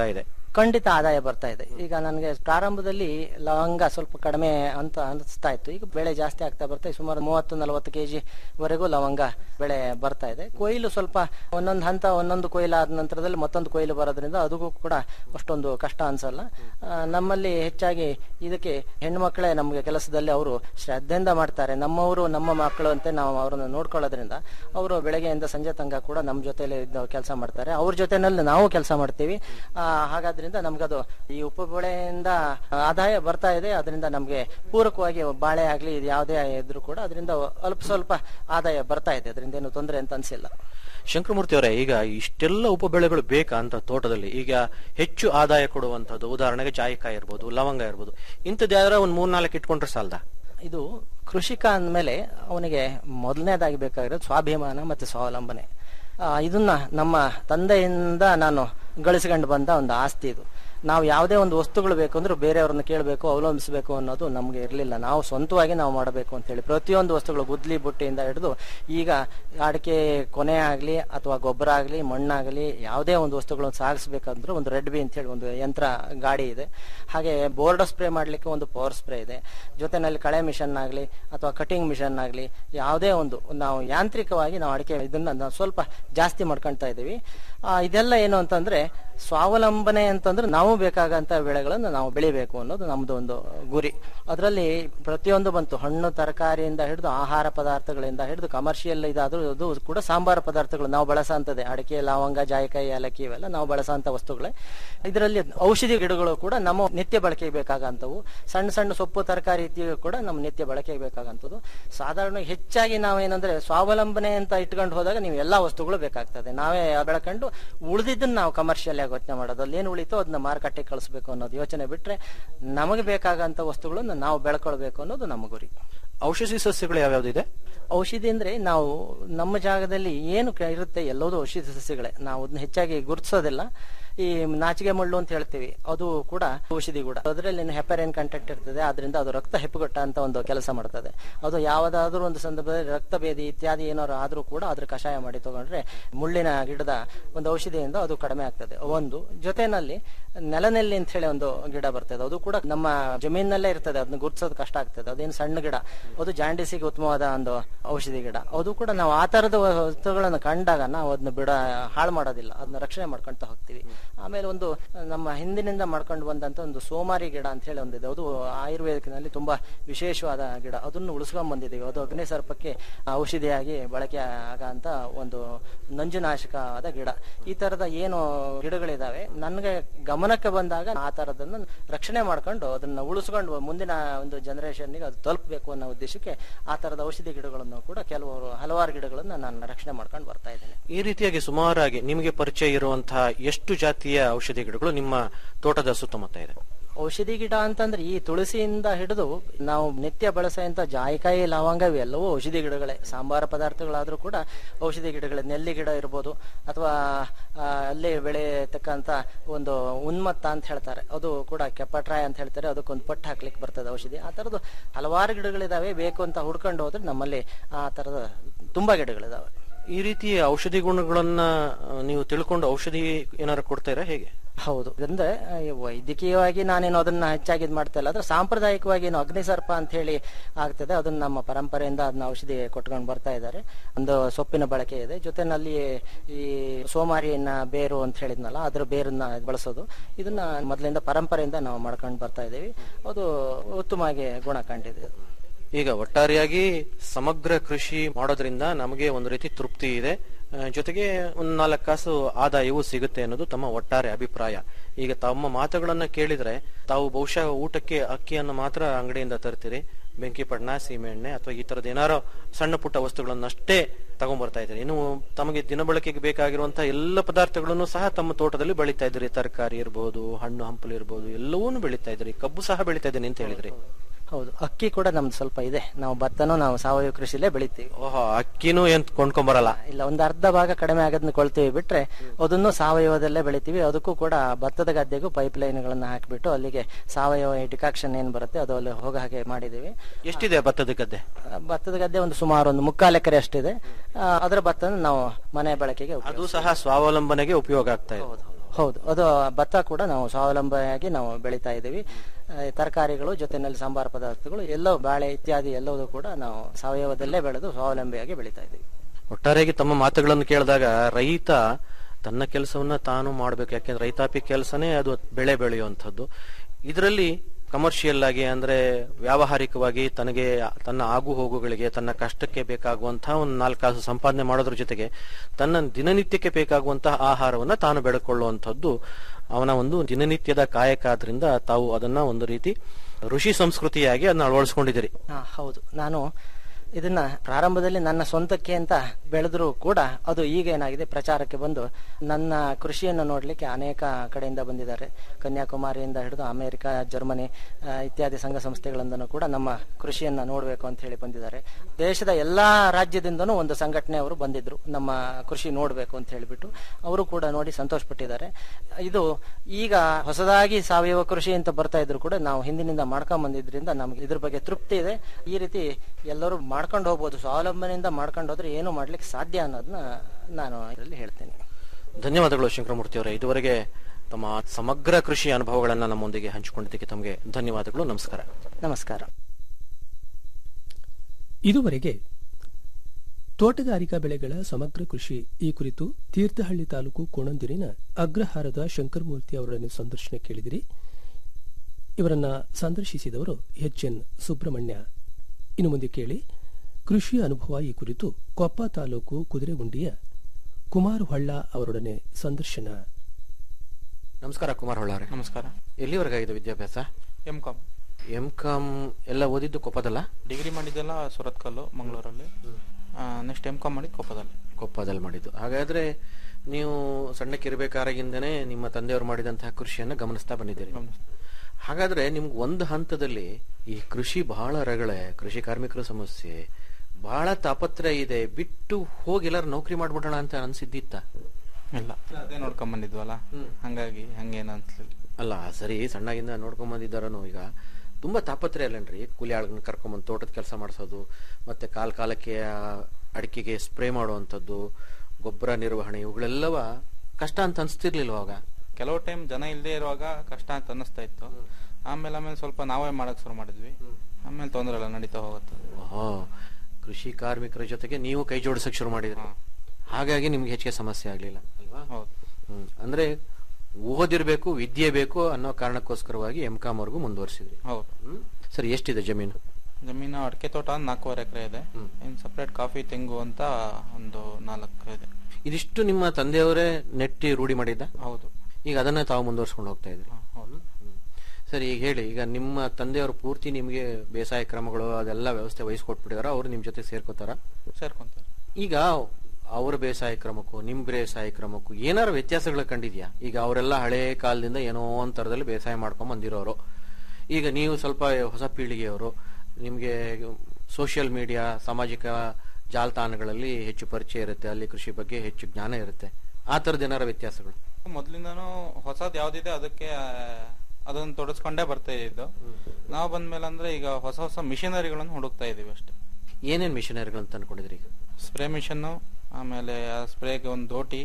ಖಂಡಿತ ಆದಾಯ ಬರ್ತಾ ಇದೆ ಈಗ ನನಗೆ ಪ್ರಾರಂಭದಲ್ಲಿ ಲವಂಗ ಸ್ವಲ್ಪ ಕಡಿಮೆ ಅಂತ ಅನಿಸ್ತಾ ಇತ್ತು ಈಗ ಬೆಳೆ ಜಾಸ್ತಿ ಆಗ್ತಾ ಬರ್ತಾ ಇದೆ. ಸುಮಾರು ಮೂವತ್ತು ನಲವತ್ತು ಕೆಜಿ ವರೆಗೂ ಲವಂಗ ಬೆಳೆ ಬರ್ತಾ ಇದೆ ಕೊಯ್ಲು ಸ್ವಲ್ಪ ಒಂದೊಂದು ಹಂತ ಒಂದೊಂದು ಕೊಯ್ಲು ಆದ ನಂತರದಲ್ಲಿ ಮತ್ತೊಂದು ಕೊಯ್ಲು ಬರೋದ್ರಿಂದ ಅದಕ್ಕೂ ಕೂಡ ಅಷ್ಟೊಂದು ಕಷ್ಟ ಅನ್ಸಲ್ಲ ಆ, ನಮ್ಮಲ್ಲಿ ಹೆಚ್ಚಾಗಿ ಇದಕ್ಕೆ ಹೆಣ್ಣು ಮಕ್ಕಳೇ ನಮಗೆ ಕೆಲಸದಲ್ಲಿ ಅವರು ಶ್ರದ್ಧೆಯಿಂದ ಮಾಡ್ತಾರೆ ನಮ್ಮವರು ನಮ್ಮ ಮಕ್ಕಳು ಅಂತ ನಾವು ಅವರನ್ನು ನೋಡ್ಕೊಳ್ಳೋದ್ರಿಂದ ಅವರು ಬೆಳಗ್ಗೆಯಿಂದ ಸಂಜೆ ತನಕ ಕೂಡ ನಮ್ಮ ಜೊತೆಲಿ ಇದ್ದು ಕೆಲಸ ಮಾಡ್ತಾರೆ ಅವ್ರ ಜೊತೆನಲ್ಲಿ ನಾವು ಕೆಲಸ ಮಾಡ್ತೀವಿ ಆ, ಹಾಗಾದ್ರಿಂದ ನಮ್ಗದು ಈ ಉಪ್ಪು ಬೆಳೆಯಿಂದ ಆದಾಯ ಬರ್ತಾ ಇದೆ ಅದರಿಂದ ನಮ್ಗೆ ಪೂರಕವಾಗಿ ಬಾಳೆ ಆಗ್ಲಿ ಇದು ಯಾವುದೇ ಇದ್ರೂ ಕೂಡ ಅದರಿಂದ ಅಲ್ಪ ಸ್ವಲ್ಪ ಆದಾಯ ಬರ್ತಾ ಇದೆ ಅದರಿಂದ ಏನು ತೊಂದರೆ ಅಂತ ಅನ್ಸಿಲ್ಲ ಶಂಕರಮೂರ್ತಿ ಅವರೇ ಈಗ ಇಷ್ಟೆಲ್ಲ ಉಪಬೆಳೆಗಳು ಬೇಕಾ ಅಂತ ತೋಟದಲ್ಲಿ ಈಗ ಹೆಚ್ಚು ಆದಾಯ ಕೊಡುವಂತದ್ದು ಉದಾಹರಣೆಗೆ ಜಾಯಿಕಾಯಿ ಇರ್ಬೋದು ಲವಂಗ ಇರ್ಬೋದು ಇಂಥದ್ದು ಯಾವ್ದಾರ ಒಂದ್ ಮೂರ್ನಾಲ್ಕು ಇಟ್ಕೊಂಡ್ರೆ ಸಾಲದ ಇದು ಕೃಷಿಕ ಅಂದಮೇಲೆ ಅವನಿಗೆ ಮೊದಲನೇದಾಗಿ ಬೇಕಾಗಿರೋದು ಸ್ವಾಭಿಮಾನ ಮತ್ತು ಸ್ವಾವಲಂಬನೆ ಆ, ಇದನ್ನ ನಮ್ಮ ತಂದೆಯಿಂದ ನಾನು ಗಳಿಸ್ಕೊಂಡು ಬಂದ ಒಂದು ಆಸ್ತಿ ಇದು ನಾವು ಯಾವುದೇ ಒಂದು ವಸ್ತುಗಳು ಬೇಕು ಅಂದ್ರೆ ಬೇರೆಯವ್ರನ್ನ ಕೇಳಬೇಕು ಅವಲಂಬಿಸಬೇಕು ಅನ್ನೋದು ನಮಗೆ ಇರಲಿಲ್ಲ ನಾವು ಸ್ವಂತವಾಗಿ ನಾವು ಮಾಡಬೇಕು ಅಂತ ಹೇಳಿ ಪ್ರತಿಯೊಂದು ವಸ್ತುಗಳು ಗುದ್ಲಿ ಬುಟ್ಟಿಯಿಂದ ಹಿಡಿದು ಈಗ ಅಡಿಕೆ ಕೊನೆ ಆಗಲಿ ಅಥವಾ ಗೊಬ್ಬರ ಆಗಲಿ ಮಣ್ಣಾಗಲಿ ಯಾವುದೇ ಒಂದು ವಸ್ತುಗಳನ್ನು ಸಾಗಿಸ್ಬೇಕಂದ್ರೆ ಒಂದು ರೆಡ್ ಬಿ ಅಂತ ಹೇಳಿ ಒಂದು ಯಂತ್ರ ಗಾಡಿ ಇದೆ ಹಾಗೆ ಬೋರ್ಡ್ ಸ್ಪ್ರೇ ಮಾಡಲಿಕ್ಕೆ ಒಂದು ಪವರ್ ಸ್ಪ್ರೇ ಇದೆ ಜೊತೆನಲ್ಲಿ ಕಳೆ ಮಿಷನ್ ಆಗಲಿ ಅಥವಾ ಕಟಿಂಗ್ ಮಿಷನ್ ಆಗಲಿ ಯಾವುದೇ ಒಂದು ನಾವು ಯಾಂತ್ರಿಕವಾಗಿ ನಾವು ಅಡಿಕೆ ಇದನ್ನ ನಾವು ಸ್ವಲ್ಪ ಜಾಸ್ತಿ ಮಾಡ್ಕೊಳ್ತಾ ಇದ್ದೀವಿ ಆ, ಇದೆಲ್ಲ ಏನು ಅಂತಂದ್ರೆ ಸ್ವಾವಲಂಬನೆ ಅಂತಂದ್ರೆ ನಾವು ಬೇಕಾಗಂತ ಬೆಳೆಗಳನ್ನು ನಾವು ಬೆಳಿಬೇಕು ಅನ್ನೋದು ನಮ್ದು ಒಂದು ಗುರಿ ಅದರಲ್ಲಿ ಪ್ರತಿಯೊಂದು ಬಂತು ಹಣ್ಣು ತರಕಾರಿಯಿಂದ ಹಿಡಿದು ಆಹಾರ ಪದಾರ್ಥಗಳಿಂದ ಹಿಡಿದು ಕಮರ್ಷಿಯಲ್ ಇದಾದ್ರೂ ಅದು ಕೂಡ ಸಾಂಬಾರ ಪದಾರ್ಥಗಳು ನಾವು ಬಳಸಂತದೆ ಅಡಿಕೆ ಲವಂಗ ಜಾಯಿಕಾಯಿ ಏಲಕ್ಕಿ ಇವೆಲ್ಲ ನಾವು ಬಳಸಂತ ವಸ್ತುಗಳೇ ಇದರಲ್ಲಿ ಔಷಧಿ ಗಿಡಗಳು ಕೂಡ ನಮ್ಮ ನಿತ್ಯ ಬಳಕೆಗೆ ಬೇಕಾಗಂತವು ಸಣ್ಣ ಸಣ್ಣ ಸೊಪ್ಪು ತರಕಾರಿ ಇತ್ಯಾದಿ ಕೂಡ ನಮ್ಮ ನಿತ್ಯ ಬಳಕೆಗೆ ಬೇಕಾಗಂತದ್ದು ಸಾಧಾರಣ ಹೆಚ್ಚಾಗಿ ನಾವೇನಂದ್ರೆ ಸ್ವಾವಲಂಬನೆ ಅಂತ ಇಟ್ಕೊಂಡು ಹೋದಾಗ ನೀವು ಎಲ್ಲಾ ವಸ್ತುಗಳು ಬೇಕಾಗ್ತದೆ ನಾವೇ ಬೆಳ್ಕೊಂಡು ಉಳಿದಿದ್ದನ್ನ ನಾವು ಕಮರ್ಷಿಯಲ್ ಆಗಿ ಯೋಚನೆ ಮಾಡೋದು ಅಲ್ಲಿ ಏನು ಉಳಿತೋ ಅದನ್ನ ಮಾರುಕಟ್ಟೆಗೆ ಕಳಿಸ್ಬೇಕು ಅನ್ನೋದು ಯೋಚನೆ ಬಿಟ್ರೆ ನಮಗೆ ಬೇಕಾಗಂತ ವಸ್ತುಗಳನ್ನ ನಾವು ಬೆಳ್ಕೊಳ್ಬೇಕು ಅನ್ನೋದು ನಮ್ಮ ಗುರಿ ಔಷಧಿ ಸಸ್ಯಗಳು ಯಾವ್ಯಾವ್ದಿದೆ ಔಷಧಿ ಅಂದ್ರೆ ನಾವು ನಮ್ಮ ಜಾಗದಲ್ಲಿ ಏನು ಕ- ಇರುತ್ತೆ ಎಲ್ಲದೂ ಔಷಧಿ ಸಸ್ಯಗಳೇ ನಾವು ಅದನ್ನ ಹೆಚ್ಚಾಗಿ ಗುರುತಿಸೋದಿಲ್ಲ ಈ ನಾಚಿಗೆ ಮುಳ್ಳು ಅಂತ ಹೇಳ್ತೀವಿ ಅದು ಕೂಡ ಔಷಧಿ ಕೂಡ ಅದರಲ್ಲಿ ಹೆಪರಿನ್ ಕಂಟೆಂಟ್ ಇರ್ತದೆ ಅದರಿಂದ ಅದು ರಕ್ತ ಹೆಪ್ಪುಗಟ್ಟ ಅಂತ ಒಂದು ಕೆಲಸ ಮಾಡ್ತದೆ ಅದು ಯಾವುದಾದ್ರೂ ಒಂದು ಸಂದರ್ಭದಲ್ಲಿ ರಕ್ತ ಭೇದಿ ಇತ್ಯಾದಿ ಏನಾದ್ರು ಆದ್ರೂ ಕೂಡ ಅದ್ರ ಕಷಾಯ ಮಾಡಿ ತಗೊಂಡ್ರೆ ಮುಳ್ಳಿನ ಗಿಡದ ಒಂದು ಔಷಧಿಯಿಂದ ಅದು ಕಡಿಮೆ ಆಗ್ತದೆ ಒಂದು ಜೊತೆನಲ್ಲಿ ನೆಲನೆಲ್ಲಿ ಅಂತ ಹೇಳಿ ಒಂದು ಗಿಡ ಬರ್ತದೆ ಅದು ಕೂಡ ನಮ್ಮ ಜಮೀನಲ್ಲೇ ಇರ್ತದೆ ಅದನ್ನ ಗುರುತಿಸೋದು ಕಷ್ಟ ಆಗ್ತದೆ ಅದೇನು ಸಣ್ಣ ಗಿಡ ಅದು ಜಾಂಡಿಸಿಗೆ ಉತ್ತಮವಾದ ಒಂದು ಔಷಧಿ ಗಿಡ ಅದು ಕೂಡ ನಾವು ಆ ತರದ ವಸ್ತುಗಳನ್ನು ಕಂಡಾಗ ನಾವು ಅದನ್ನ ಬಿಡ ಹಾಳು ಮಾಡೋದಿಲ್ಲ ಅದನ್ನ ರಕ್ಷಣೆ ಮಾಡ್ಕೊಂತ ಹೋಗ್ತೀವಿ ಆಮೇಲೆ ಒಂದು ನಮ್ಮ ಹಿಂದಿನಿಂದ ಮಾಡ್ಕೊಂಡು ಬಂದಂತ ಒಂದು ಸೋಮಾರಿ ಗಿಡ ಅಂತ ಹೇಳಿ ಒಂದಿದೆ ಅದು ಆಯುರ್ವೇದಿಕ್ನಲ್ಲಿ ತುಂಬಾ ವಿಶೇಷವಾದ ಗಿಡ ಅದನ್ನು ಉಳಿಸ್ಕೊಂಡ್ ಬಂದಿದ್ದೀವಿ ಅದು ಅಗ್ನಿ ಸರ್ಪಕ್ಕೆ ಔಷಧಿಯಾಗಿ ಬಳಕೆ ಆಗಂತ ಒಂದು ನಂಜುನಾಶಕವಾದ ಗಿಡ ಈ ತರದ ಏನು ಗಿಡಗಳಿದಾವೆ ನನಗೆ ಗಮನಕ್ಕೆ ಬಂದಾಗ ಆ ತರದನ್ನ ರಕ್ಷಣೆ ಮಾಡ್ಕೊಂಡು ಅದನ್ನ ಉಳಿಸ್ಕೊಂಡು ಮುಂದಿನ ಒಂದು ಜನರೇಷನ್ಗೆ ಅದು ತಲುಪಬೇಕು ಅನ್ನೋ ಉದ್ದೇಶಕ್ಕೆ ಆ ತರದ ಔಷಧಿ ಗಿಡಗಳನ್ನು ಕೂಡ ಕೆಲವರು ಹಲವಾರು ಗಿಡಗಳನ್ನ ನಾನು ರಕ್ಷಣೆ ಮಾಡ್ಕೊಂಡು ಬರ್ತಾ ಇದ್ದೇನೆ ಈ ರೀತಿಯಾಗಿ ಸುಮಾರಾಗಿ ನಿಮಗೆ ಪರಿಚಯ ಇರುವಂತಹ ಎಷ್ಟು ಜಾತಿಯ ಔಷಧಿ ಗಿಡಗಳು ನಿಮ್ಮ ತೋಟದ ಸುತ್ತಮುತ್ತ ಇದೆ ಔಷಧಿ ಗಿಡ ಅಂತಂದ್ರೆ ಈ ತುಳಸಿಯಿಂದ ಹಿಡಿದು ನಾವು ನಿತ್ಯ ಬಳಸುವಂತ ಜಾಯಿಕಾಯಿ ಲವಂಗ ಇವೆಲ್ಲವೂ ಔಷಧಿ ಗಿಡಗಳೇ ಸಾಂಬಾರ ಪದಾರ್ಥಗಳಾದ್ರೂ ಕೂಡ ಔಷಧಿ ಗಿಡಗಳೇ ನೆಲ್ಲಿ ಗಿಡ ಇರ್ಬೋದು ಅಥವಾ ಆ, ಅಲ್ಲೇ ಬೆಳೆಯತಕ್ಕಂತ ಒಂದು ಉನ್ಮತ್ತ ಅಂತ ಹೇಳ್ತಾರೆ ಅದು ಕೂಡ ಕೆಪ್ಪಟ್ರಾಯ ಅಂತ ಹೇಳ್ತಾರೆ ಅದಕ್ಕೊಂದು ಪಟ್ಟು ಹಾಕ್ಲಿಕ್ಕೆ ಬರ್ತದೆ ಔಷಧಿ ಆ ತರದ್ದು ಹಲವಾರು ಗಿಡಗಳಿದಾವೆ ಬೇಕು ಅಂತ ಹುಡ್ಕೊಂಡು ಹೋದ್ರೆ ನಮ್ಮಲ್ಲಿ ಆ ತರದ ತುಂಬಾ ಗಿಡಗಳಿದಾವೆ ಈ ರೀತಿ ಔಷಧಿ ಗುಣಗಳನ್ನ ಆ, ನೀವು ತಿಳ್ಕೊಂಡು ಔಷಧಿ ಏನಾರು ಕೊಡ್ತೀರಾ ಹೇಗೆ ಹೌದು ಅಂದ್ರೆ ಆ, ಈ ವೈದ್ಯಕೀಯವಾಗಿ ನಾನೇನು ಅದನ್ನ ಹೆಚ್ಚಾಗಿ ಇದ್ ಮಾಡ್ತಾ ಇಲ್ಲ ಆದ್ರೆ ಸಾಂಪ್ರದಾಯಿಕವಾಗಿ ಏನು ಅಗ್ನಿಸರ್ಪ ಅಂತ ಹೇಳಿ ಆಗ್ತದೆ ಅದನ್ನ ನಮ್ಮ ಪರಂಪರೆಯಿಂದ ಅದನ್ನ ಔಷಧಿ ಕೊಟ್ಕೊಂಡು ಬರ್ತಾ ಇದ್ದಾರೆ ಒಂದು ಸೊಪ್ಪಿನ ಬಳಕೆ ಇದೆ ಜೊತೆನಲ್ಲಿ ಈ ಸೋಮಾರಿಯನ್ನ ಬೇರು ಅಂತ ಹೇಳಿದ್ನಲ್ಲ ಅದ್ರ ಬೇರನ್ನ ಬಳಸೋದು ಇದನ್ನ ಮೊದಲಿಂದ ಪರಂಪರೆಯಿಂದ ನಾವು ಮಾಡ್ಕೊಂಡು ಬರ್ತಾ ಇದ್ದೀವಿ ಅದು ಉತ್ತಮವಾಗಿ ಗುಣ ಕಂಡಿದೆ ಈಗ ಒಟ್ಟಾರೆಯಾಗಿ ಸಮಗ್ರ ಕೃಷಿ ಮಾಡೋದ್ರಿಂದ ನಮಗೆ ಒಂದು ರೀತಿ ತೃಪ್ತಿ ಇದೆ ಆ, ಜೊತೆಗೆ ಒಂದ್ ನಾಲ್ಕು ಕಾಸು ಆದಾಯವೂ ಸಿಗುತ್ತೆ ಅನ್ನೋದು ತಮ್ಮ ಒಟ್ಟಾರೆ ಅಭಿಪ್ರಾಯ ಈಗ ತಮ್ಮ ಮಾತುಗಳನ್ನ ಕೇಳಿದ್ರೆ ತಾವು ಬಹುಶಃ ಊಟಕ್ಕೆ ಅಕ್ಕಿಯನ್ನು ಮಾತ್ರ ಅಂಗಡಿಯಿಂದ ತರ್ತೀರಿ ಬೆಂಕಿಪಟ್ಟಣ ಸೀಮೆಎಣ್ಣೆ ಅಥವಾ ಈ ತರದ ಏನಾರೋ ಸಣ್ಣ ಪುಟ್ಟ ವಸ್ತುಗಳನ್ನಷ್ಟೇ ತಗೊಂಡ್ಬರ್ತಾ ಇದ್ದೀರಿ ಇನ್ನು ತಮಗೆ ದಿನಬಳಕೆಗೆ ಬೇಕಾಗಿರುವಂತಹ ಎಲ್ಲ ಪದಾರ್ಥಗಳನ್ನು ಸಹ ತಮ್ಮ ತೋಟದಲ್ಲಿ ಬೆಳೀತಾ ಇದ್ದೀರಿ ತರಕಾರಿ ಇರ್ಬೋದು ಹಣ್ಣು ಹಂಪಲು ಇರ್ಬೋದು ಎಲ್ಲವನ್ನೂ ಬೆಳೀತಾ ಇದ್ದೀರಿ ಕಬ್ಬು ಸಹ ಬೆಳೀತಾ ಇದ್ದೀನಿ ಅಂತ ಹೇಳಿದ್ರಿ ಹೌದು ಅಕ್ಕಿ ಕೂಡ ನಮ್ದು ಸ್ವಲ್ಪ ಇದೆ ನಾವು ಭತ್ತನೂ ನಾವು ಸಾವಯವ ಕೃಷಿಲೇ ಬೆಳಿತೀವಿ ಓಹೋ ಅಕ್ಕಿನೂ ಏನ್ ಕೊಂಡ್ಕೊಂಬರಲ್ಲ ಇಲ್ಲ ಒಂದು ಅರ್ಧ ಭಾಗ ಕಡಿಮೆ ಆಗೋದನ್ನ ಕೊಳ್ತೀವಿ ಬಿಟ್ರೆ ಅದನ್ನು ಸಾವಯವದಲ್ಲೇ ಬೆಳಿತೀವಿ ಅದಕ್ಕೂ ಕೂಡ ಭತ್ತದ ಗದ್ದೆಗೂ ಪೈಪ್ ಲೈನ್ಗಳನ್ನ ಹಾಕಿಬಿಟ್ಟು ಅಲ್ಲಿಗೆ ಸಾವಯವ ಡಿಕಾಕ್ಷನ್ ಏನ್ ಬರುತ್ತೆ ಅದು ಅಲ್ಲಿ ಹೋಗೋ ಹಾಗೆ ಮಾಡಿದೀವಿ ಎಷ್ಟಿದೆ ಭತ್ತದ ಗದ್ದೆ ಆ, ಭತ್ತದ ಗದ್ದೆ ಒಂದು ಸುಮಾರು ಒಂದು ಮುಕ್ಕಾಲು ಎಕರೆ ಅಷ್ಟಿದೆ ಆ, ಅದರ ಭತ್ತ ನಾವು ಮನೆ ಬಳಕೆಗೆ ಉಪಯೋಗಿಸ್ತೀವಿ. ಅದು ಸಹ ಸ್ವಾವಲಂಬನೆಗೆ ಉಪಯೋಗ ಆಗ್ತಾ ಇದೆ ಹೌದು ಅದು ಭತ್ತ ಕೂಡ ನಾವು ಸ್ವಾವಲಂಬಿಯಾಗಿ ನಾವು ಬೆಳೀತಾ ಇದ್ದೀವಿ ಆ, ತರಕಾರಿಗಳು ಜೊತೆನಲ್ಲಿ ಸಾಂಬಾರ ಪದಾರ್ಥಗಳು ಎಲ್ಲವೂ ಬಾಳೆ ಇತ್ಯಾದಿ ಎಲ್ಲವೂ ಕೂಡ ನಾವು ಸಾವಯವದಲ್ಲೇ ಬೆಳೆದು ಸ್ವಾವಲಂಬಿಯಾಗಿ ಬೆಳೀತಾ ಇದ್ದೀವಿ ಒಟ್ಟಾರೆಯಾಗಿ ತಮ್ಮ ಮಾತುಗಳನ್ನು ಕೇಳಿದಾಗ ರೈತ ತನ್ನ ಕೆಲಸವನ್ನ ತಾನು ಮಾಡ್ಬೇಕು ಯಾಕೆಂದ್ರೆ ರೈತಾಪಿ ಕೆಲಸನೇ ಅದು ಬೆಳೆ ಬೆಳೆಯುವಂಥದ್ದು ಇದರಲ್ಲಿ ಕಮರ್ಷಿಯಲ್ ಆಗಿ ಅಂದ್ರೆ ವ್ಯಾವಹಾರಿಕವಾಗಿ ತನಗೆ ತನ್ನ ಆಗು ಹೋಗುಗಳಿಗೆ ತನ್ನ ಕಷ್ಟಕ್ಕೆ ಬೇಕಾಗುವಂತಹ ಒಂದು ನಾಲ್ಕಾಸು ಸಂಪಾದನೆ ಮಾಡೋದ್ರ ಜೊತೆಗೆ ತನ್ನ ದಿನನಿತ್ಯಕ್ಕೆ ಬೇಕಾಗುವಂತಹ ಆಹಾರವನ್ನ ತಾನು ಬೆಳೆಕೊಳ್ಳುವಂಥದ್ದು ಅವನ ಒಂದು ದಿನನಿತ್ಯದ ಕಾಯಕ ಆದ್ರಿಂದ ತಾವು ಅದನ್ನ ಒಂದು ರೀತಿ ಋಷಿ ಸಂಸ್ಕೃತಿಯಾಗಿ ಅದನ್ನ ಅಳವಡಿಸ್ಕೊಂಡಿದ್ದೀರಿ ಹಾ ಹೌದು ನಾನು ಇದನ್ನ ಪ್ರಾರಂಭದಲ್ಲಿ ನನ್ನ ಸ್ವಂತಕ್ಕೆ ಅಂತ ಬೆಳೆದ್ರು ಕೂಡ ಅದು ಈಗ ಏನಾಗಿದೆ ಪ್ರಚಾರಕ್ಕೆ ಬಂದು ನನ್ನ ಕೃಷಿಯನ್ನು ನೋಡ್ಲಿಕ್ಕೆ ಅನೇಕ ಕಡೆಯಿಂದ ಬಂದಿದ್ದಾರೆ ಕನ್ಯಾಕುಮಾರಿಯಿಂದ ಹಿಡಿದು ಅಮೆರಿಕ ಜರ್ಮನಿ ಆ, ಇತ್ಯಾದಿ ಸಂಘ ಸಂಸ್ಥೆಗಳಿಂದನೂ ಕೂಡ ನಮ್ಮ ಕೃಷಿಯನ್ನ ನೋಡಬೇಕು ಅಂತ ಹೇಳಿ ಬಂದಿದ್ದಾರೆ ದೇಶದ ಎಲ್ಲಾ ರಾಜ್ಯದಿಂದನೂ ಒಂದು ಸಂಘಟನೆ ಅವರು ಬಂದಿದ್ರು ನಮ್ಮ ಕೃಷಿ ನೋಡಬೇಕು ಅಂತ ಹೇಳಿಬಿಟ್ಟು ಅವರು ಕೂಡ ನೋಡಿ ಸಂತೋಷ ಪಟ್ಟಿದ್ದಾರೆ ಇದು ಈಗ ಹೊಸದಾಗಿ ಸಾವಯವ ಕೃಷಿ ಅಂತ ಬರ್ತಾ ಇದ್ರು ಕೂಡ ನಾವು ಹಿಂದಿನಿಂದ ಮಾಡ್ಕೊಂಡ್ ಬಂದಿದ್ರಿಂದ ನಮ್ಗೆ ಇದ್ರ ಬಗ್ಗೆ ತೃಪ್ತಿ ಇದೆ ಈ ರೀತಿ ಎಲ್ಲರೂ ಮಾಡ್ಕೊಂಡು ಹೋಗ್ಬೋದು ಸ್ವಾವಲಂಬನೆಯಿಂದ ಮಾಡ್ಕೊಂಡು ಹೋದ್ರೆ ಏನು ಮಾಡ್ಲಿಕ್ಕೆ ಸಾಧ್ಯ ಅನ್ನೋದನ್ನ ನಾನು ಇದರಲ್ಲಿ ಹೇಳ್ತೇನೆ ಧನ್ಯವಾದಗಳು ಶಂಕರಮೂರ್ತಿ ಅವರೇ ಇದುವರೆಗೆ ತಮ್ಮ ಸಮಗ್ರ ಕೃಷಿ ಅನುಭವಗಳನ್ನ ನಮ್ಮೊಂದಿಗೆ ಹಂಚಿಕೊಂಡಿದ್ದಕ್ಕೆ ತಮಗೆ ಧನ್ಯವಾದಗಳು ನಮಸ್ಕಾರ ನಮಸ್ಕಾರ ಇದುವರೆಗೆ ತೋಟಗಾರಿಕಾ ಬೆಳೆಗಳ ಸಮಗ್ರ ಕೃಷಿ ಈ ಕುರಿತು ತೀರ್ಥಹಳ್ಳಿ ತಾಲೂಕು ಕೋಣಂದಿರಿನ ಅಗ್ರಹಾರದ ಶಂಕರಮೂರ್ತಿ ಅವರನ್ನು ಸಂದರ್ಶನ ಕೇಳಿದಿರಿ ಇವರನ್ನ ಸಂದರ್ಶಿಸಿದವರು ಎಚ್ ಎನ್ ಸುಬ್ರಹ್ಮಣ್ಯ ಇನ್ನು ಮುಂದೆ ಕೇಳಿ ಕೃಷಿ ಅನುಭವ ಈ ಕುರಿತು ಕೊಪ್ಪ ತಾಲೂಕು ಕುದುರೆಗುಂಡಿಯ ಕುಮಾರ್ ಹೊಳ್ಳ ಅವರೊಡನೆ ಸಂದರ್ಶನ ನಮಸ್ಕಾರ ಕುಮಾರ್ ಹೊಳ್ಳಾರೆ ನಮಸ್ಕಾರ ಎಲ್ಲಿವರೆಗಾಗಿದೆ ವಿದ್ಯಾಭ್ಯಾಸ ಎಂ ಕಾಮ್ ಎಂ ಕಾಮ್ ಎಲ್ಲ ಓದಿದ್ದು ಕೊಪ್ಪದಲ್ಲ ಡಿಗ್ರಿ ಮಾಡಿದ್ದೆಲ್ಲ ಸುರತ್ಕಲ್ಲು ಮಂಗಳೂರಲ್ಲಿ ನೆಕ್ಸ್ಟ್ ಎಂ ಕಾಮ್ ಮಾಡಿದ್ದು ಕೊಪ್ಪದಲ್ಲಿ ಕೊಪ್ಪದಲ್ಲಿ ಮಾಡಿದ್ದು ಹಾಗಾದ್ರೆ ನೀವು ಸಣ್ಣಕ್ಕಿರ್ಬೇಕಾಗಿಂದನೇ ನಿಮ್ಮ ತಂದೆಯವರು ಮಾಡಿದಂತಹ ಕೃಷಿಯನ್ನ ಗಮನಿಸ್ತಾ ಬಂದಿದ್ದೀರಿ ಹಾಗಾದ್ರೆ ನಿಮ್ಗೆ ಒಂದು ಹಂತದಲ್ಲಿ ಈ ಕೃಷಿ ಬಹಳ ರಗಳೆ ಕೃಷಿ ಕಾರ್ಮಿಕರ ಸಮಸ್ಯೆ ಬಹಳ ತಾಪತ್ರಯ ಇದೆ ಬಿಟ್ಟು ಹೋಗಿ ಎಲ್ಲಾರು ನೌಕರಿ ಮಾಡ್ಬಿಡೋಣ ಅಂತ ಅನ್ಸಿದ್ದಿತ್ತ ಇಲ್ಲ ಅದೇ ನೋಡ್ಕೊಂಡ್ ಬಂದಿದ್ವಲ್ಲ ಹಂಗಾಗಿ ಹಂಗೇನು ಅನ್ಸ್ಲಿಲ್ಲ ಅಲ್ಲ ಸರಿ ಸಣ್ಣಗಿಂದ ನೋಡ್ಕೊಂಡ್ ಬಂದಿದ್ದಾರನು ಈಗ ತುಂಬಾ ತಾಪತ್ರಯ ಅಲ್ಲೇನ್ರಿ ಕೂಲಿ ಆಳ್ಗಳನ್ನ ಕರ್ಕೊಂಬಂದು ತೋಟದ ಕೆಲಸ ಮಾಡಿಸೋದು ಮತ್ತೆ ಕಾಲ ಕಾಲಕ್ಕೆ ಆ ಅಡಿಕೆಗೆ ಸ್ಪ್ರೇ ಮಾಡುವಂಥದ್ದು ಗೊಬ್ಬರ ನಿರ್ವಹಣೆ ಇವುಗಳೆಲ್ಲವ ಕಷ್ಟ ಅಂತ ಅನ್ಸ್ತಿರ್ಲಿಲ್ವ ಅವಾಗ ಕೆಲವು ಟೈಮ್ ಜನ ಇಲ್ಲದೆ ಇರುವಾಗ ಕಷ್ಟ ಅಂತ ಅನ್ನಿಸ್ತಾ ಇತ್ತು ಆಮೇಲೆ ಆಮೇಲೆ ಸ್ವಲ್ಪ ನಾವೇ ಮಾಡಕ್ ಶುರು ಮಾಡಿದ್ವಿ ಆಮೇಲೆ ತೊಂದರೆ ಎಲ್ಲ ನಡೀತಾ ಹೋಗುತ್ತೆ ಓಹೋ ಕೃಷಿ ಕಾರ್ಮಿಕರ ಜೊತೆಗೆ ನೀವು ಕೈ ಜೋಡಿಸಕ್ ಶುರು ಮಾಡಿದ್ರಿ ಹಾಗಾಗಿ ನಿಮ್ಗೆ ಹೆಚ್ಚಿಗೆ ಸಮಸ್ಯೆ ಆಗ್ಲಿಲ್ಲ ಅಲ್ವಾ ಹೌದು ಹ್ಮ್. ಅಂದ್ರೆ ಓದಿರ್ಬೇಕು ವಿದ್ಯೆ ಬೇಕು ಅನ್ನೋ ಕಾರಣಕ್ಕೋಸ್ಕರವಾಗಿ ಎಂ ಕಾಮ್ ವರ್ಗು ಮುಂದುವರಿಸಿದ್ರಿ ಹೌದು ಹ್ಮ್ ಸರಿ ಎಷ್ಟಿದೆ ಜಮೀನು ಜಮೀನು ಅಡಿಕೆ ತೋಟ ಒಂದ್ ನಾಲ್ಕೂವರೆ ಎಕರೆ ಇದೆ ಇನ್ ಸಪ್ರೇಟ್ ಕಾಫಿ ತೆಂಗು ಅಂತ ಒಂದು ನಾಲ್ಕು ಇದೆ ಇದಿಷ್ಟು ನಿಮ್ಮ ತಂದೆಯವರೇ ನೆಟ್ಟಿ ರೂಢಿ ಮಾಡಿದ್ದ ಹೌದು ಈಗ ಅದನ್ನ ತಾವು ಮುಂದುವರ್ಸ್ಕೊಂಡು ಹೋಗ್ತಾ ಇದ್ರಿ ಹೌದು ಸರಿ ಈಗ ಹೇಳಿ ಈಗ ನಿಮ್ಮ ತಂದೆಯವರು ಪೂರ್ತಿ ನಿಮಗೆ ಬೇಸಾಯ ಕ್ರಮಗಳು ಅದೆಲ್ಲ ವ್ಯವಸ್ಥೆ ವಹಿಸ್ಕೊಟ್ಬಿಟ್ಟಿದಾರ ಅವ್ರು ನಿಮ್ ಜೊತೆ ಸೇರ್ಕೋತಾರ ಸೇರ್ಕೊಂತಾರೆ ಈಗ ಅವ್ರ ಬೇಸಾಯ ಕ್ರಮಕ್ಕೂ ನಿಮ್ ಬೇಸಾಯ ಕ್ರಮಕ್ಕೂ ಏನಾರ ವ್ಯತ್ಯಾಸಗಳು ಕಂಡಿದ್ಯಾ ಈಗ ಅವರೆಲ್ಲ ಹಳೆ ಕಾಲದಿಂದ ಏನೋ ಒಂಥರದಲ್ಲಿ ಬೇಸಾಯ ಮಾಡ್ಕೊಂಡ್ ಬಂದಿರೋರು ಈಗ ನೀವು ಸ್ವಲ್ಪ ಹೊಸ ಪೀಳಿಗೆಯವರು ನಿಮ್ಗೆ ಸೋಷಿಯಲ್ ಮೀಡಿಯಾ ಸಾಮಾಜಿಕ ಜಾಲತಾಣಗಳಲ್ಲಿ ಹೆಚ್ಚು ಪರಿಚಯ ಇರುತ್ತೆ ಅಲ್ಲಿ ಕೃಷಿ ಬಗ್ಗೆ ಹೆಚ್ಚು ಜ್ಞಾನ ಇರುತ್ತೆ ಆ ತರದ ಏನಾರ ವ್ಯತ್ಯಾಸಗಳು ಮೊದ್ಲಿಂದಾನು ಹೊಸದ್ ಯಾವ್ದಿದೆ ಅದಕ್ಕೆ ಆ, ಅದನ್ನ ತೊಡಸ್ಕೊಂಡೇ ಬರ್ತಾ ಇದ್ದು ನಾವು ಬಂದ್ಮೇಲೆ ಅಂದ್ರೆ ಈಗ ಹೊಸ ಹೊಸ ಮಿಷನರಿಗಳನ್ನು ಹುಡುಕ್ತಾ ಇದೀವಿ ಅಷ್ಟೇ ಏನೇನ್ ಮಿಷನರಿಗಳಂತ ಅನ್ಕೊಂಡಿದ್ರಿ ಈಗ ಸ್ಪ್ರೇ ಮಿಷನ್ ಆಮೇಲೆ ಆ ಸ್ಪ್ರೇಗೆ ಒಂದು ದೋಟಿ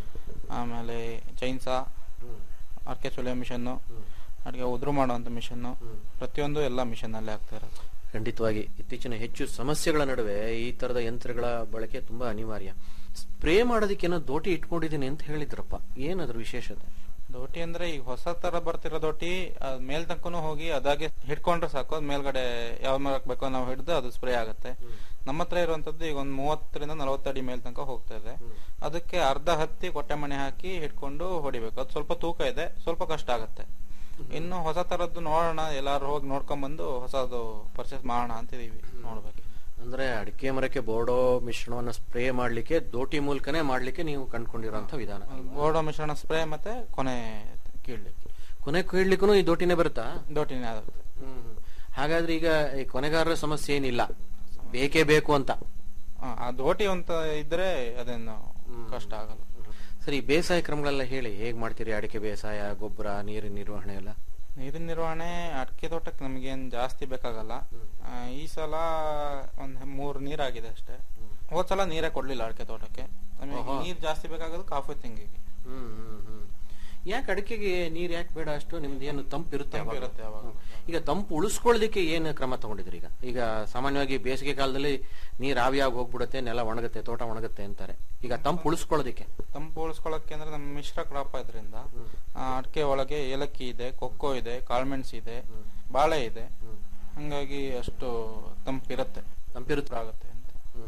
ಆಮೇಲೆ ಚೈನ್ಸಾ ಅರ್ಕೆ ಸುಲಿಯೋ ಮಿಷನ್ ಅಡಿಗೆ ಉದುರು ಮಾಡುವಂತ ಮಿಷನ್ ಪ್ರತಿಯೊಂದು ಎಲ್ಲ ಮಿಷನ್ ಅಲ್ಲೇ ಆಗ್ತಾ ಇರೋದು ಖಂಡಿತವಾಗಿ ಇತ್ತೀಚಿನ ಹೆಚ್ಚು ಸಮಸ್ಯೆಗಳ ನಡುವೆ ಈ ತರದ ಯಂತ್ರಗಳ ಬಳಕೆ ತುಂಬಾ ಅನಿವಾರ್ಯ ಸ್ಪ್ರೇ ಮಾಡೋದಕ್ಕೇನೋ ದೋಟಿ ಇಟ್ಕೊಂಡಿದ್ದೀನಿ ಅಂತ ಹೇಳಿದ್ರಪ್ಪ ಏನದ್ರ ವಿಶೇಷತೆ ದೋಟಿ ಅಂದ್ರೆ ಈಗ ಹೊಸ ತರ ಬರ್ತಿರೋ ದೋಟಿ ಅದ್ ಮೇಲ್ ತನಕನು ಹೋಗಿ ಅದಾಗೆ ಹಿಡ್ಕೊಂಡ್ರೆ ಸಾಕು ಅದ್ ಮೇಲ್ಗಡೆ ಯಾವ ಮರಕ್ ಬೇಕೋ ನಾವು ಹಿಡಿದು ಅದು ಸ್ಪ್ರೇ ಆಗುತ್ತೆ ನಮ್ಮ ಹತ್ರ ಇರುವಂತದ್ದು ಈಗ ಒಂದ್ ಮೂವತ್ತರಿಂದ ನಲವತ್ತು ಅಡಿ ಮೇಲ್ ತನಕ ಹೋಗ್ತಾ ಇದೆ ಅದಕ್ಕೆ ಅರ್ಧ ಹತ್ತಿ ಕೊಟ್ಟೆ ಮಣೆ ಹಾಕಿ ಹಿಡ್ಕೊಂಡು ಹೊಡಿಬೇಕು ಅದು ಸ್ವಲ್ಪ ತೂಕ ಇದೆ ಸ್ವಲ್ಪ ಕಷ್ಟ ಆಗುತ್ತೆ ಇನ್ನು ಹೊಸ ತರದ್ದು ನೋಡೋಣ ಎಲ್ಲಾರು ಹೋಗಿ ನೋಡ್ಕೊಂಡ್ ಬಂದು ಹೊಸದು ಪರ್ಚೇಸ್ ಮಾಡೋಣ ಅಂತಿದೀವಿ ನೋಡ್ಬೇಕು ಅಂದ್ರೆ ಅಡಿಕೆ ಮರಕ್ಕೆ ಬೋರ್ಡೋ ಮಿಶ್ರಣವನ್ನ ಸ್ಪ್ರೇ ಮಾಡ್ಲಿಕ್ಕೆ ದೋಟಿ ಮೂಲಕನೇ ಮಾಡ್ಲಿಕ್ಕೆ ನೀವು ಕಂಡ್ಕೊಂಡಿರೋಂಥ ವಿಧಾನ ಬೋರ್ಡೋ ಮಿಶ್ರಣ ಸ್ಪ್ರೇ ಮತ್ತೆ ಕೊನೆ ಕೀಳ್ಲಿಕ್ಕೆ ಕೊನೆ ಕೀಳ್ಲಿಕ್ಕೂ ಈ ದೋಟಿನೇ ಬರುತ್ತಾ ದೋಟಿನೇ ಆಗುತ್ತೆ ಹಾಗಾದ್ರೆ ಈಗ ಈ ಕೊನೆಗಾರರ ಸಮಸ್ಯೆ ಏನಿಲ್ಲ ಬೇಕೇ ಬೇಕು ಅಂತ ಆ, ಆ ದೋಟಿ ಅಂತ ಇದ್ರೆ ಅದೇನು ಕಷ್ಟ ಆಗಲ್ಲ ಸರಿ ಬೇಸಾಯ ಕ್ರಮಗಳೆಲ್ಲ ಹೇಳಿ ಹೇಗ್ ಮಾಡ್ತೀರಿ ಅಡಿಕೆ ಬೇಸಾಯ ಗೊಬ್ಬರ ನೀರಿನ ನಿರ್ವಹಣೆ ಎಲ್ಲ ನೀರಿನ ನಿರ್ವಹಣೆ ಅಡಿಕೆ ತೋಟಕ್ಕೆ ನಮಗೇನ್ ಜಾಸ್ತಿ ಬೇಕಾಗಲ್ಲ ಆ, ಈ ಸಲ ಒಂದ್ ಮೂರ್ ನೀರಾಗಿದೆ ಅಷ್ಟೇ ಹೋದ್ ಸಲ ನೀರೇ ಕೊಡ್ಲಿಲ್ಲ ಅಡಿಕೆ ತೋಟಕ್ಕೆ ನಮಗೆ ಓಹೋ. ನೀರ್ ಜಾಸ್ತಿ ಬೇಕಾಗೋದು ಕಾಫಿ ತೆಂಗಿಗೆ ಹ್ಮ್ ಹ್ಮ್ ಹ್ಮ್ ಯಾಕೆ ಅಡಿಕೆಗೆ ನೀರ್ ಯಾಕೆ ಬೇಡ ಅಷ್ಟು ನಿಮ್ದು ಏನು ತಂಪು ಇರುತ್ತೆ ತಂಪು ಅವಾಗ? ಇರುತ್ತೆ ಅವಾಗ. ಈಗ ತಂಪು ಉಳಿಸ್ಕೊಳ್ಳೋದಕ್ಕೆ ಏನು ಕ್ರಮ ತಗೊಂಡಿದ್ರಿ ಈಗ ಈಗ ಸಾಮಾನ್ಯವಾಗಿ ಬೇಸಿಗೆ ಕಾಲದಲ್ಲಿ ನೀರ್ ಆವಿಯಾಗಿ ಹೋಗ್ಬಿಡುತ್ತೆ ನೆಲ ಒಣಗುತ್ತೆ ತೋಟ ಒಣಗುತ್ತೆ ಅಂತಾರೆ ಈಗ ತಂಪು ಉಳಿಸ್ಕೊಳ್ಳೋದಕ್ಕೆ ತಂಪು ಉಳಿಸ್ಕೊಳ್ಳೋಕೆ ಅಂದ್ರೆ ನಮ್ಮ ಮಿಶ್ರ ಕ್ರಾಪ್ ಇದ್ರಿಂದ ಅಡಿಕೆ ಒಳಗೆ ಏಲಕ್ಕಿ ಇದೆ ಕೊಕ್ಕೋ ಇದೆ ಕಾಳ್ಮೆಣ್ಸ್ ಇದೆ ಬಾಳೆ ಇದೆ ಹಂಗಾಗಿ ಅಷ್ಟು ತಂಪಿರುತ್ತೆ ತಂಪಿರುತ್ತೆ ಆಗುತ್ತೆ ಅಂತ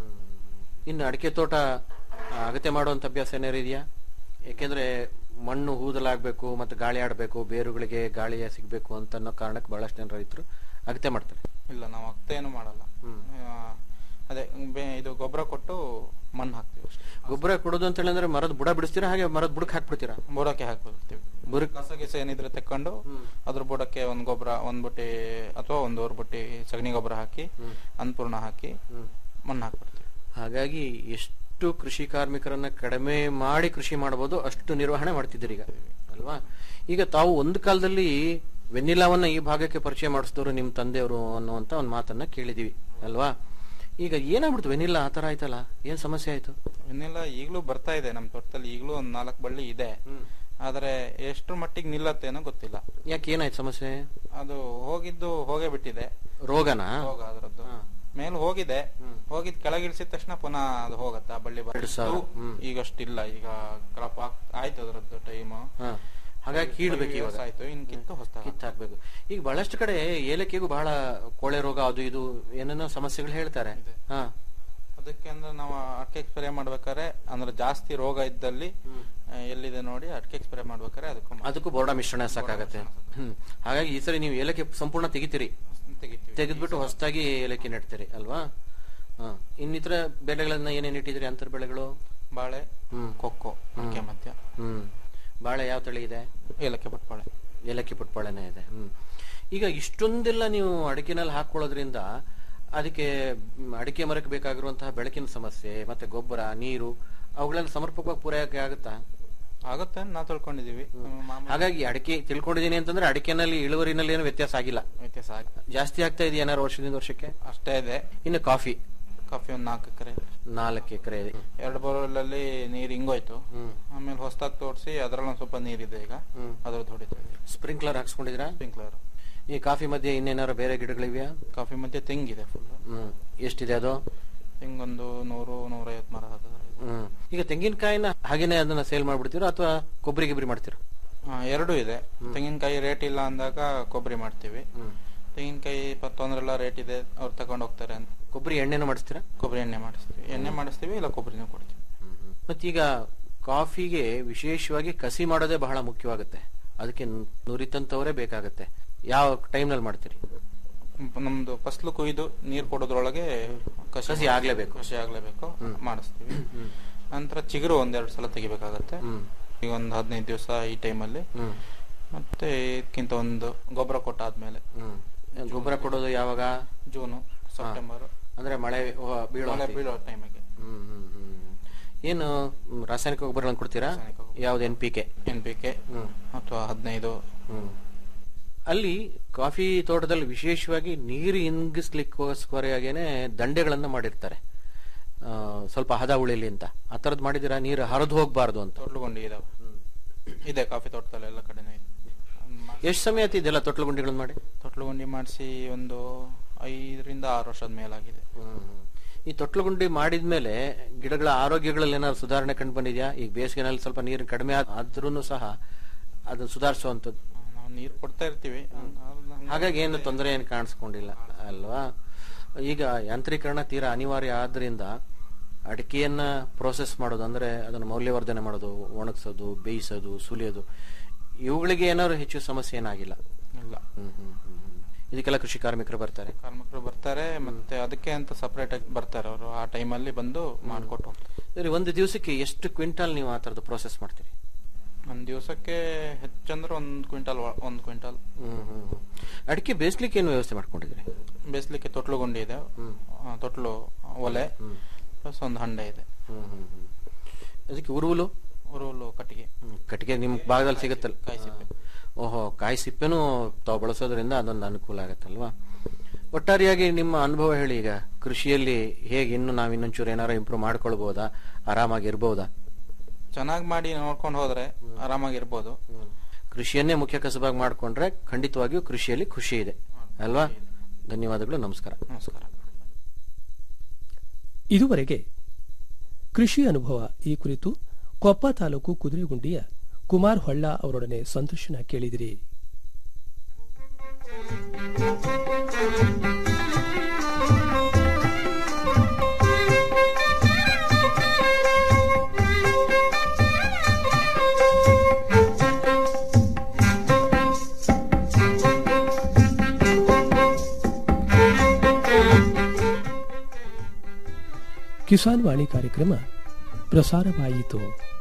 ಇನ್ನು ಅಡಿಕೆ ತೋಟ ಆ, ಅಗತ್ಯ ಮಾಡುವಂತ ಅಭ್ಯಾಸ ಏನಾರು ಇದೆಯಾ ಯಾಕೆಂದ್ರೆ ಮಣ್ಣು ಹೂದಲಾಗ್ಬೇಕು ಮತ್ತೆ ಗಾಳಿ ಆಡ್ಬೇಕು ಬೇರುಗಳಿಗೆ ಗಾಳಿ ಸಿಗ್ಬೇಕು ಅಂತ ಅನ್ನೋ ಕಾರಣಕ್ಕೆ ಬಹಳಷ್ಟು ಜನ ರೈತರು ಅಗತ್ಯ ಮಾಡ್ತಾರೆ ಇಲ್ಲ ನಾವು ಅಗ್ತ ಏನು ಮಾಡಲ್ಲ ಆ, ಅದೇ ಬೆ- ಇದು ಗೊಬ್ಬರ ಕೊಟ್ಟು ಮಣ್ಣು ಹಾಕ್ತೀವಿ ಅಷ್ಟೇ ಗೊಬ್ಬರ ಕೊಡೋದು ಅಂತ ಹೇಳಿದ್ರೆ ಮರದ ಬುಡ ಬಿಡಿಸ್ತೀರಾ ಹಾಗೆ ಮರದ ಬುಡಕ್ಕೆ ಹಾಕ್ಬಿಡ್ತೀರಾ ಬುಡಕ್ಕೆ ಹಾಕ್ಬಿಡ್ತೀವಿ ಬುಡಕ್ ಕಸ ಗಿಸ ಏನಿದ್ರೆ ತೆಕ್ಕೊಂಡು ಅದ್ರ ಬುಡಕ್ಕೆ ಒಂದ್ ಗೊಬ್ಬರ ಒಂದ್ ಬುಟ್ಟಿ ಅಥವಾ ಒಂದೂವರೆ ಬುಟ್ಟಿ ಸಗಣಿ ಗೊಬ್ಬರ ಹಾಕಿ ಅನ್ನಪೂರ್ಣ ಹಾಕಿ ಮಣ್ಣು ಹಾಕ್ಬಿಡ್ತೀವಿ ಹಾಗಾಗಿ ಎಷ್ಟು ಕೃಷಿ ಕಾರ್ಮಿಕರನ್ನ ಕಡಿಮೆ ಮಾಡಿ ಕೃಷಿ ಮಾಡಬಹುದು ಅಷ್ಟು ನಿರ್ವಹಣೆ ಮಾಡ್ತಿದ್ದೀರಿ ಈಗ ಅಲ್ವಾ ಈಗ ತಾವು ಒಂದು ಕಾಲದಲ್ಲಿ ವೆನಿಲಾವನ್ನ ಈ ಭಾಗಕ್ಕೆ ಪರಿಚಯ ಮಾಡಿಸಿದವರು ನಿಮ್ ತಂದೆಯವರು ಅನ್ನುವಂತ ಒಂದು ಮಾತನ್ನ ಕೇಳಿದೀವಿ ಅಲ್ವಾ ಈಗ ಏನಾಗ್ಬಿಡ್ತು ವೆನಿಲ್ಲಾ ಆತರ ಆಯ್ತಲ್ಲ ಏನ್ ಸಮಸ್ಯೆ ಆಯ್ತು ಇನ್ನೆಲ್ಲ ಈಗಲೂ ಬರ್ತಾ ಇದೆ ನಮ್ಮ ತೋಟದಲ್ಲಿ ಈಗಲೂ ಒಂದ್ ನಾಲ್ಕು ಬಳ್ಳಿ ಇದೆ ಆದ್ರೆ ಎಷ್ಟ್ರ ಮಟ್ಟಿಗೆ ನಿಲ್ಲತ್ತೇನೋ ಗೊತ್ತಿಲ್ಲ ಯಾಕೆ ಏನಾಯ್ತು ಸಮಸ್ಯೆ ಅದು ಹೋಗಿದ್ದು ಹೋಗೇ ಬಿಟ್ಟಿದೆ ರೋಗನಾ ರೋಗ ಅದ್ರದ್ದು ಮೇಲೆ ಹೋಗಿದೆ ಹೋಗಿದ್ ಕೆಳಗಿಳಿಸಿದ ತಕ್ಷಣ ಪುನಃ ಅದು ಹೋಗತ್ತೆ ಆ ಬಳ್ಳಿ ಎರಡು ಸಾವಿರ. ಬರ್ತದೆ ಈಗ ಅಷ್ಟಿಲ್ಲ ಈಗ ಕ್ರಾಪ್ ಆಯ್ತು ಅದ್ರದ್ದು ಟೈಮ್ ಹಾ. ಹಾಗಾಗಿ ಕೀಳ್ಬೇಕು ಇವಾಗ ಆಯ್ತು ಇನ್ ಕಿತ್ತು ಹೊಸ ಕಿತ್ತು ಹಾಕ್ಬೇಕು ಈಗ ಬಹಳಷ್ಟು ಕಡೆ ಏಲಕ್ಕಿಗೂ ಬಹಳ ಕೊಳೆ ರೋಗ ಅದು ಇದು ಏನೇನೋ ಸಮಸ್ಯೆಗಳು ಹೇಳ್ತಾರೆ ಹಾ ಅದಕ್ಕೆ ಅಂದ್ರೆ ನಾವು ಅಡಿಕೆ ಸ್ಪ್ರೇ ಮಾಡ್ಬೇಕಾದ್ರೆ ಅಂದ್ರೆ ಜಾಸ್ತಿ ರೋಗ ಇದ್ದಲ್ಲಿ ಆ, ಎಲ್ಲಿದೆ ನೋಡಿ ಅಡಿಕೆ ಸ್ಪ್ರೇ ಮಾಡ್ಬೇಕಾದ್ರೆ ಅದಕ್ಕೂ ಮಾ- ಅದಕ್ಕೂ ಬೋರ್ಡ ಮಿಶ್ರಣ ಸಾಕಾಗತ್ತೆ ಹ್ಮ್ ಹಾಗಾಗಿ ಈ ಸರಿ ನೀವು ಏಲಕ್ಕಿ ಸಂಪೂರ್ಣ ತೆಗಿತೀರಿ ತೆಗಿತೀವಿ ತೆಗೆದ್ಬಿಟ್ಟು ಹೊಸದಾಗಿ ಏಲಕ್ಕಿ ನೆಡ್ತೀರಿ ಅಲ್ವಾ ಹಾ ಇನ್ನಿತರ ಬೆಳೆಗಳನ್ನ ಏನೇನ್ ಇಟ್ಟಿದ್ರಿ ಅಂತರ್ ಬೆಳೆಗಳು ಬಾಳೆ ಹ್ಮ್ ಕೊಕ್ಕೋ ಅಡಿಕೆ ಮಧ್ಯ ಹ್ಮ್ ಬಾಳೆ ಯಾವ ತಳಿ ಇದೆ ಏಲಕ್ಕಿ ಬಟ್ಬಾಳೆ ಏಲಕ್ಕಿ ಪುಟ್ಬಾಳೆನೇ ಇದೆ ಹ್ಮ್ ಈಗ ಇಷ್ಟೊಂದೆಲ್ಲ ನೀವು ಅಡಿಕೆನಲ್ಲಿ ಹಾಕೊಳ್ಳೋದ್ರಿಂದ ಅದಕ್ಕೆ ಮ್, ಅಡಿಕೆ ಮರಕ್ಕೆ ಬೇಕಾಗಿರುವಂತಹ ಬೆಳಕಿನ ಸಮಸ್ಯೆ ಮತ್ತೆ ಗೊಬ್ಬರ ನೀರು ಅವುಗಳೆಲ್ಲ ಸಮರ್ಪಕವಾಗಿ ಪೂರೈಕೆ ಆಗುತ್ತಾ ಆಗುತ್ತೆ ಅಂತ ನಾವು ತಿಳ್ಕೊಂಡಿದೀವಿ ಮಾಮೂಲಿ ಹಾಗಾಗಿ ಅಡಿಕೆ ತಿಳ್ಕೊಂಡಿದೀನಿ ಅಂತಂದ್ರೆ ಅಡಿಕೆನಲ್ಲಿ ಇಳುವರಿನಲ್ಲಿ ಏನು ವ್ಯತ್ಯಾಸ ಆಗಿಲ್ಲ ವ್ಯತ್ಯಾಸ ಆಗಿದೆ ಜಾಸ್ತಿ ಆಗ್ತಾ ಇದೆಯಾ ಏನಾರು ವರ್ಷದಿಂದ ವರ್ಷಕ್ಕೆ ಅಷ್ಟೇ ಇದೆ ಇನ್ನು ಕಾಫಿ ಕಾಫಿ ಒಂದ್ ನಾಲ್ಕು ಎಕರೆ ನಾಲ್ಕು ಎಕರೆ ಎರಡು ಬೋರ್ವೆಲ್ಲಲ್ಲಿ ನೀರ್ ಹಿಂಗೋಯ್ತು ಆಮೇಲೆ ಹೊಸದಾಗಿ ತೋರಿಸಿ ಅದ್ರಲ್ಲಿ ಒಂದ್ ಸ್ವಲ್ಪ ನೀರಿದೆ ಈಗ ಅದ್ರದ್ದು ಹೊಡಿತಾ ಇದೆ ಸ್ಪ್ರಿಂಕ್ಲರ್ ಹಾಕ್ಸ್ಕೊಂಡಿದ್ರಾ ಸ್ಪ್ರಿಂಕ್ಲರ್ ಈ ಕಾಫಿ ಮಧ್ಯೆ ಇನ್ನೇನಾರು ಬೇರೆ ಗಿಡಗಳಿವೆಯಾ ಕಾಫಿ ಮಧ್ಯೆ ತೆಂಗಿದೆ ಫುಲ್ ಹ್ಮ್ ಎಷ್ಟಿದೆ ಅದು ತೆಂಗೊಂದು ನೂರು ನೂರೈವತ್ತು ಮರ ಹತ್ತದ ಹ್ಮ್ ಈಗ ತೆಂಗಿನಕಾಯಿನ ಹಾಗೇನೆ ಅದನ್ನ ಸೇಲ್ ಮಾಡ್ಬಿಡ್ತೀರಾ ಅಥವಾ ಕೊಬ್ಬರಿ ಗಿಬ್ರಿ ಮಾಡ್ತೀರಾ ಎರಡು ಇದೆ ತೆಂಗಿನಕಾಯಿ ರೇಟ್ ಇಲ್ಲ ಅಂದಾಗ ಕೊಬ್ಬರಿ ಮಾಡ್ತೀವಿ ತೆಂಗಿನಕಾಯಿ ಪ- ತೊಂದ್ರೆ ಇಲ್ಲ ರೇಟ್ ಇದೆ ಅವ್ರು ತಗೊಂಡ್ ಹೋಗ್ತಾರೆ ಅಂತ ಕೊಬ್ಬರಿ ಎಣ್ಣೆನ ಮಾಡಿಸ್ತೀರಾ ಕೊಬ್ಬರಿ ಎಣ್ಣೆ ಮಾಡಿಸ್ತೀವಿ ಎಣ್ಣೆ ಮಾಡಿಸ್ತೀವಿ ಇಲ್ಲ ಕೊಬ್ಬರಿನೂ ಕೊಡ್ತೀವಿ ಮತ್ತೀಗ ಕಾಫಿಗೆ ವಿಶೇಷವಾಗಿ ಕಸಿ ಮಾಡೋದೇ ಬಹಳ ಮುಖ್ಯವಾಗುತ್ತೆ ಅದಕ್ಕೆ ನು- ನುರಿತಂತವರೇ ಬೇಕಾಗುತ್ತೆ ಯಾವ ಟೈಮ್ನಲ್ಲಿ ಮಾಡ್ತೀರಿ ಮ್- ನಮ್ದು ಫಸ್ಲು ಕೊಯ್ದು ನೀರ್ ಕೊಡೋದ್ರೊಳಗೆ ಕಸಿ ಆಗ್ಲೇಬೇಕು. ಕಸಿ ಆಗ್ಲೇಬೇಕು ಮಾಡಿಸ್ತೀವಿ ನಂತರ ಚಿಗುರು ಒಂದೆರಡು ಸಲ ತೆಗಿಬೇಕಾಗತ್ತೆ ಈಗ ಒಂದು ಹದಿನೈದು ದಿವಸ ಈ ಟೈಮಲ್ಲಿ ಮತ್ತೆ ಇದಕ್ಕಿಂತ ಒಂದು ಗೊಬ್ಬರ ಕೊಟ್ಟಾದ್ಮೇಲೆ ಗೊಬ್ಬರ ಕೊಡೋದು ಯಾವಾಗ ಜೂನು ಸೆಪ್ಟೆಂಬರ್ ಅಂದ್ರೆ ಮಳೆ ವ- ಬೀಳೋ ಮಳೆ ಹೊತ್ತಿಗೆ. ಬೀಳೋ ಟೈಮಿಗೆ ಹ್ಮ್, ಹ್ಮ್, ಹ್ಮ್. ಏನು ಮ್, ರಾಸಾಯನಿಕ ಗೊಬ್ಬರಗಳನ್ನು ಕೊಡ್ತೀರಾ ಯಾವ್ದು N P K N P K ಅಥವಾ ಹದಿನೈದು ಅಲ್ಲಿ ಕಾಫಿ ತೋಟದಲ್ಲಿ ವಿಶೇಷವಾಗಿ ನೀರು ಇಂಗಿಸ್ಲಿಕ್ಕೋಸ್ಕರಗೇನೆ ದಂಡೆಗಳನ್ನ ಮಾಡಿರ್ತಾರೆ ಆ, ಸ್ವಲ್ಪ ಹದ ಉಳಿಲಿ ಅಂತ ಆ ತರದ್ ಮಾಡಿದಿರಾ ನೀರು ಹರಿದು ಹೋಗ್ಬಾರ್ದು ಅಂತ ತೊಟ್ಲುಗುಂಡಿ ಇದಾವೆ ಇದೆ ಕಾಫಿ ತೋಟದಲ್ಲಿ ಎಲ್ಲ ಕಡೆನೂ ಇದೆ ಎಷ್ಟು ಸಮಯ ಆಯ್ತು ಇದೆಲ್ಲ ತೊಟ್ಲು ಗುಂಡಿಗಳನ್ನ ಮಾಡಿ ತೊಟ್ಲುಗುಂಡಿ ಮಾಡಿಸಿ ಒಂದು ಐದರಿಂದ ಆರು ವರ್ಷದ ಮೇಲಾಗಿದೆ ಈ ತೊಟ್ಲು ಗುಂಡಿ ಮಾಡಿದ್ಮೇಲೆ ಗಿಡಗಳ ಆರೋಗ್ಯಗಳಲ್ಲಿ ಏನಾದ್ರು ಸುಧಾರಣೆ ಕಂಡು ಬಂದಿದ್ಯಾ ಈಗ ಬೇಸಿಗೆನಲ್ಲಿ ಸ್ವಲ್ಪ ನೀರು ಕಡಿಮೆ ಆದ್ರೂ ಸಹ ಅದನ್ನ ಸುಧಾರಿಸುವಂತದ್ದು ನಾವು ನೀರು ಕೊಡ್ತಾ ಇರ್ತೀವಿ ಹಾಗಾಗಿ ಏನು ತೊಂದರೆ ಏನು ಕಾಣಿಸ್ಕೊಂಡಿಲ್ಲ ಅಲ್ವಾ ಈಗ ಯಾಂತ್ರೀಕರಣ ತೀರಾ ಅನಿವಾರ್ಯ ಆದ್ರಿಂದ ಅಡಿಕೆಯನ್ನ ಪ್ರೋಸೆಸ್ ಮಾಡೋದು ಅಂದ್ರೆ ಅದನ್ನ ಮೌಲ್ಯವರ್ಧನೆ ಮಾಡೋದು ಒಣಗಿಸೋದು ಬೇಯಿಸೋದು ಸುಲಿಯೋದು ಇವುಗಳಿಗೆ ಏನಾದ್ರು ಹೆಚ್ಚು ಸಮಸ್ಯೆ ಏನಾಗಿಲ್ಲ ಇಲ್ಲ ಹ್ಮ್ ಹ್ಮ್ ಹ್ಮ್ ಹ್ಮ್. ಇದಕ್ಕೆಲ್ಲ ಕೃಷಿ ಕಾರ್ಮಿಕರು ಬರ್ತಾರೆ ಕಾರ್ಮಿಕರು ಬರ್ತಾರೆ ಮತ್ತೆ ಅದಕ್ಕೆ ಅಂತ ಸಪರೇಟ್ ಆಗಿ ಬರ್ತಾರೆ ಅವರು ಆ ಟೈಮಲ್ಲಿ ಬಂದು ಮಾಡ್ಕೊಟ್ಟು ಹೋಗ್ತಾರೆ ಸರಿ ಒಂದು ದಿವಸಕ್ಕೆ ಎಷ್ಟು ಕ್ವಿಂಟಾಲ್ ನೀವು ಆ ಥರದ್ದು ಪ್ರೋಸೆಸ್ ಮಾಡ್ತೀರಿ ಒಂದ್ ದಿವಸಕ್ಕೆ ಹೆಚ್ಚಂದ್ರೆ ಒಂದ್ ಕ್ವಿಂಟಲ್ ಒಂದ್ ಕ್ವಿಂಟಲ್ ಹ್ಮ್ ಹ್ಮ್ ಹ್ಮ್. ಅಡಿಕೆ ಬೇಯಿಸ್ಲಿಕ್ಕೆ ಏನು ವ್ಯವಸ್ಥೆ ಮಾಡ್ಕೊಂಡಿದ್ರಿ ಬೇಯಿಸ್ಲಿಕ್ಕೆ ತೊಟ್ಲು ಗುಂಡಿ ಇದೆ ಆ, ತೊಟ್ಲು ಒಲೆ ಪ್ಲಸ್ ಒಂದು ಹಂಡೆ ಇದೆ ಹ್ಮ್ ಹ್ಮ್ ಹ್ಮ್. ಅದಕ್ಕೆ ಉರುವಲು ಉರುವಲು ಕಟ್ಟಿಗೆ ಹ್ಮ್, ಕಟ್ಟಿಗೆ ನಿಮ್ ಭಾಗದಲ್ಲಿ ಸಿಗುತ್ತಲ್ಲ ಕಾಯಿ ಸಿಪ್ಪೆ. ಓಹೋ ಕಾಯಿ ಸಿಪ್ಪೆನೂ ತಾವು ಬಳಸೋದ್ರಿಂದ ಅದೊಂದು ಅನುಕೂಲ ಆಗತ್ತಲ್ವಾ ಒಟ್ಟಾರೆಯಾಗಿ ನಿಮ್ಮ ಅನುಭವ ಹೇಳಿ ಈಗ ಕೃಷಿಯಲ್ಲಿ ಹೇಗೆ ಇನ್ನು ನಾವು ಇನ್ನೊಂಚೂರು ಏನಾರು ಇಂಪ್ರೂವ್ ಮಾಡ್ಕೊಳ್ಬಹುದಾ ಆರಾಮಾಗಿ ಇರ್ಬೋದಾ ಚೆನ್ನಾಗಿ ಮಾಡಿ ನೋಡ್ಕೊಂಡು ಹೋದ್ರೆ ಆರಾಮಾಗಿರ್ಬೋದು ಕೃಷಿಯನ್ನೇ ಮುಖ್ಯ ಕಸಬಾಗಿ ಮಾಡ್ಕೊಂಡ್ರೆ ಖಂಡಿತವಾಗಿಯೂ ಕೃಷಿಯಲ್ಲಿ ಖುಷಿ ಇದೆ ಅಲ್ವಾ ಧನ್ಯವಾದಗಳು ನಮಸ್ಕಾರ ನಮಸ್ಕಾರ ಇದುವರೆಗೆ ಕೃಷಿ ಅನುಭವ ಈ ಕುರಿತು ಕೊಪ್ಪ ತಾಲೂಕು ಕುದುರೆಗುಂಡಿಯ ಕುಮಾರ್ ಹೊಳ್ಳ ಅವರೊಡನೆ ಸಂದರ್ಶನ ಕೇಳಿದಿರಿ ಕಿಸಾನ್ ವಾಣಿ ಕಾರ್ಯಕ್ರಮ ಪ್ರಸಾರವಾಯಿತು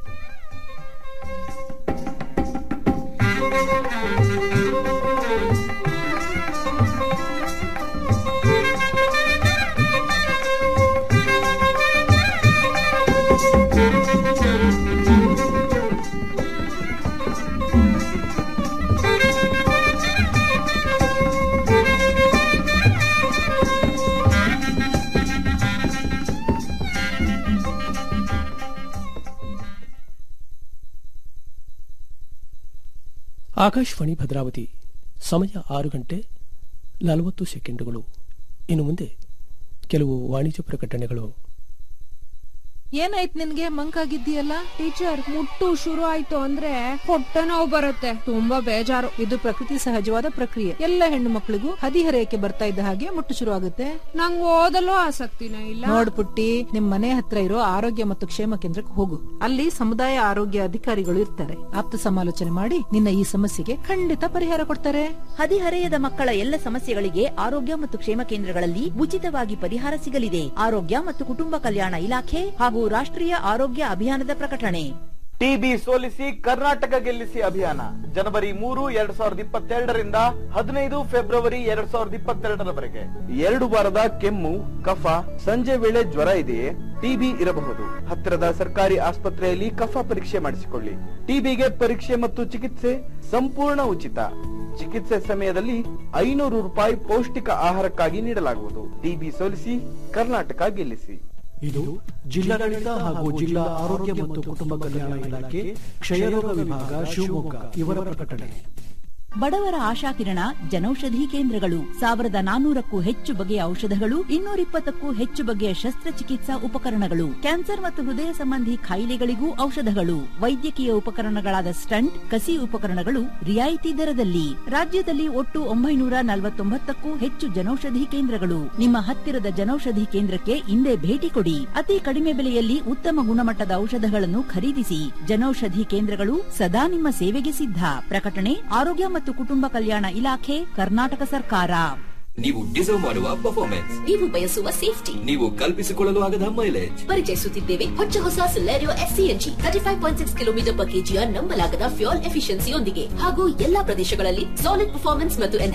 ಆಕಾಶವಾಣಿ ಭದ್ರಾವತಿ ಸಮಯ ಆರು ಗಂಟೆ ನಲವತ್ತು ಸೆಕೆಂಡುಗಳು ಇನ್ನು ಮುಂದೆ ಕೆಲವು ವಾಣಿಜ್ಯ ಪ್ರಕಟಣೆಗಳು ಏನಾಯ್ತು ನಿನ್ಗೆ ಮಂಕಾಗಿದ್ದೀಯಲ್ಲ ಟೀಚರ್ ಮುಟ್ಟು ಶುರು ಆಯ್ತು ಅಂದ್ರೆ ಹೊಟ್ಟೆ ನೋವು ಬರುತ್ತೆ ತುಂಬಾ ಬೇಜಾರು ಇದು ಪ್ರಕೃತಿ ಸಹಜವಾದ ಪ್ರಕ್ರಿಯೆ ಎಲ್ಲ ಹೆಣ್ಣು ಮಕ್ಕಳಿಗೂ ಹದಿಹರೆಯಕ್ಕೆ ಬರ್ತಾ ಇದ್ದ ಹಾಗೆ ಮುಟ್ಟು ಶುರು ಆಗುತ್ತೆ ನಂಗ್ ಓದಲು ಆಸಕ್ತಿನೇ ಇಲ್ಲ ನೋಡ್ ಪುಟ್ಟಿ ನಿಮ್ ಮನೆ ಹತ್ರ ಇರೋ ಆರೋಗ್ಯ ಮತ್ತು ಕ್ಷೇಮ ಕೇಂದ್ರಕ್ಕೆ ಹೋಗು ಅಲ್ಲಿ ಸಮುದಾಯ ಆರೋಗ್ಯ ಅಧಿಕಾರಿಗಳು ಇರ್ತಾರೆ ಆಪ್ತ ಸಮಾಲೋಚನೆ ಮಾಡಿ ನಿನ್ನ ಈ ಸಮಸ್ಯೆಗೆ ಖಂಡಿತ ಪರಿಹಾರ ಕೊಡ್ತಾರೆ ಹದಿಹರೆಯದ ಮಕ್ಕಳ ಎಲ್ಲ ಸಮಸ್ಯೆಗಳಿಗೆ ಆರೋಗ್ಯ ಮತ್ತು ಕ್ಷೇಮ ಕೇಂದ್ರಗಳಲ್ಲಿ ಉಚಿತವಾಗಿ ಪರಿಹಾರ ಸಿಗಲಿದೆ ಆರೋಗ್ಯ ಮತ್ತು ಕುಟುಂಬ ಕಲ್ಯಾಣ ಇಲಾಖೆ ಹಾಗೂ ರಾಷ್ಟ್ರೀಯ ಆರೋಗ್ಯ ಅಭಿಯಾನದ ಪ್ರಕಟಣೆ ಟಿಬಿ ಸೋಲಿಸಿ ಕರ್ನಾಟಕ ಗೆಲ್ಲಿಸಿ ಅಭಿಯಾನ ಜನವರಿ ಮೂರು ಎರಡ್ ಸಾವಿರದ ಇಪ್ಪತ್ತೆರಡರಿಂದ ಹದಿನೈದು ಫೆಬ್ರವರಿ ಎರಡ್ ಸಾವಿರದ ಇಪ್ಪತ್ತೆರಡರವರೆಗೆ ಎರಡು ವಾರದ ಕೆಮ್ಮು ಕಫ ಸಂಜೆ ವೇಳೆ ಜ್ವರ ಇದೆಯೇ ಟಿಬಿ ಇರಬಹುದು ಹತ್ತಿರದ ಸರ್ಕಾರಿ ಆಸ್ಪತ್ರೆಯಲ್ಲಿ ಕಫ ಪರೀಕ್ಷೆ ಮಾಡಿಸಿಕೊಳ್ಳಿ ಟಿಬಿಗೆ ಪರೀಕ್ಷೆ ಮತ್ತು ಚಿಕಿತ್ಸೆ ಸಂಪೂರ್ಣ ಉಚಿತ ಚಿಕಿತ್ಸೆ ಸಮಯದಲ್ಲಿ ಐನೂರು ರೂಪಾಯಿ ಪೌಷ್ಟಿಕ ಆಹಾರಕ್ಕಾಗಿ ನೀಡಲಾಗುವುದು ಟಿಬಿ ಸೋಲಿಸಿ ಕರ್ನಾಟಕ ಗೆಲ್ಲಿಸಿ ಇದು ಜಿಲ್ಲಾಡಳಿತ ಹಾಗೂ ಜಿಲ್ಲಾ ಆರೋಗ್ಯ ಮತ್ತು ಕುಟುಂಬ ಕಲ್ಯಾಣ ಇಲಾಖೆ ಕ್ಷಯರೋಗ ವಿಭಾಗ ಶಿವಮೊಗ್ಗ ಇವರ ಪ್ರಕಟಣೆ ಬಡವರ ಆಶಾಕಿರಣ ಜನೌಷಧಿ ಕೇಂದ್ರಗಳು ಸಾವಿರದ ನಾನೂರಕ್ಕೂ ಹೆಚ್ಚು ಬಗೆಯ ಔಷಧಗಳು ಇನ್ನೂರಿಪ್ಪತ್ತಕ್ಕೂ ಹೆಚ್ಚು ಬಗೆಯ ಶಸ್ತ್ರಚಿಕಿತ್ಸಾ ಉಪಕರಣಗಳು ಕ್ಯಾನ್ಸರ್ ಮತ್ತು ಹೃದಯ ಸಂಬಂಧಿ ಕಾಯಿಲೆಗಳಿಗೂ ಔಷಧಗಳು ವೈದ್ಯಕೀಯ ಉಪಕರಣಗಳಾದ ಸ್ಟಂಟ್ ಕಸಿ ಉಪಕರಣಗಳು ರಿಯಾಯಿತಿ ದರದಲ್ಲಿ ರಾಜ್ಯದಲ್ಲಿ ಒಟ್ಟು ಒಂಬೈನೂರ ನಲವತ್ತೊಂಬತ್ತಕ್ಕೂ ಹೆಚ್ಚು ಜನೌಷಧಿ ಕೇಂದ್ರಗಳು ನಿಮ್ಮ ಹತ್ತಿರದ ಜನೌಷಧಿ ಕೇಂದ್ರಕ್ಕೆ ಇಂದೇ ಭೇಟಿ ಕೊಡಿ ಅತಿ ಕಡಿಮೆ ಬೆಲೆಯಲ್ಲಿ ಉತ್ತಮ ಗುಣಮಟ್ಟದ ಔಷಧಗಳನ್ನು ಖರೀದಿಸಿ ಜನೌಷಧಿ ಕೇಂದ್ರಗಳು ಸದಾ ನಿಮ್ಮ ಸೇವೆಗೆ ಸಿದ್ಧ ಪ್ರಕಟಣೆ ಆರೋಗ್ಯ ಮತ್ತು ಕುಟುಂಬ ಕಲ್ಯಾಣ ಇಲಾಖೆ ಕರ್ನಾಟಕ ಸರ್ಕಾರ ನೀವು ಡಿಸರ್ವ್ ಮಾಡುವ ಪರ್ಫಾರ್ಮೆನ್ಸ್ ನೀವು ಬಯಸುವ ಸೇಫ್ಟಿ ನೀವು ಕಲ್ಪಿಸಿಕೊಳ್ಳಲು ಆಗದ ಮೈಲೇಜ್ ಪರಿಚಯಿಸುತ್ತಿದ್ದೇವೆ ಹೊಚ್ಚ ಹೊಸ Celerio S CNG thirty five point six kilometre per ಕೆಜಿಯ ನಂಬಲಾಗದ ಫ್ಯೂಲ್ ಎಫಿಷಿಯನ್ಸಿಯೊಂದಿಗೆ ಹಾಗೂ ಎಲ್ಲಾ ಪ್ರದೇಶಗಳಲ್ಲಿ ಸಾಲಿಡ್ ಪರ್ಫಾರ್ಮೆನ್ಸ್ ಮತ್ತು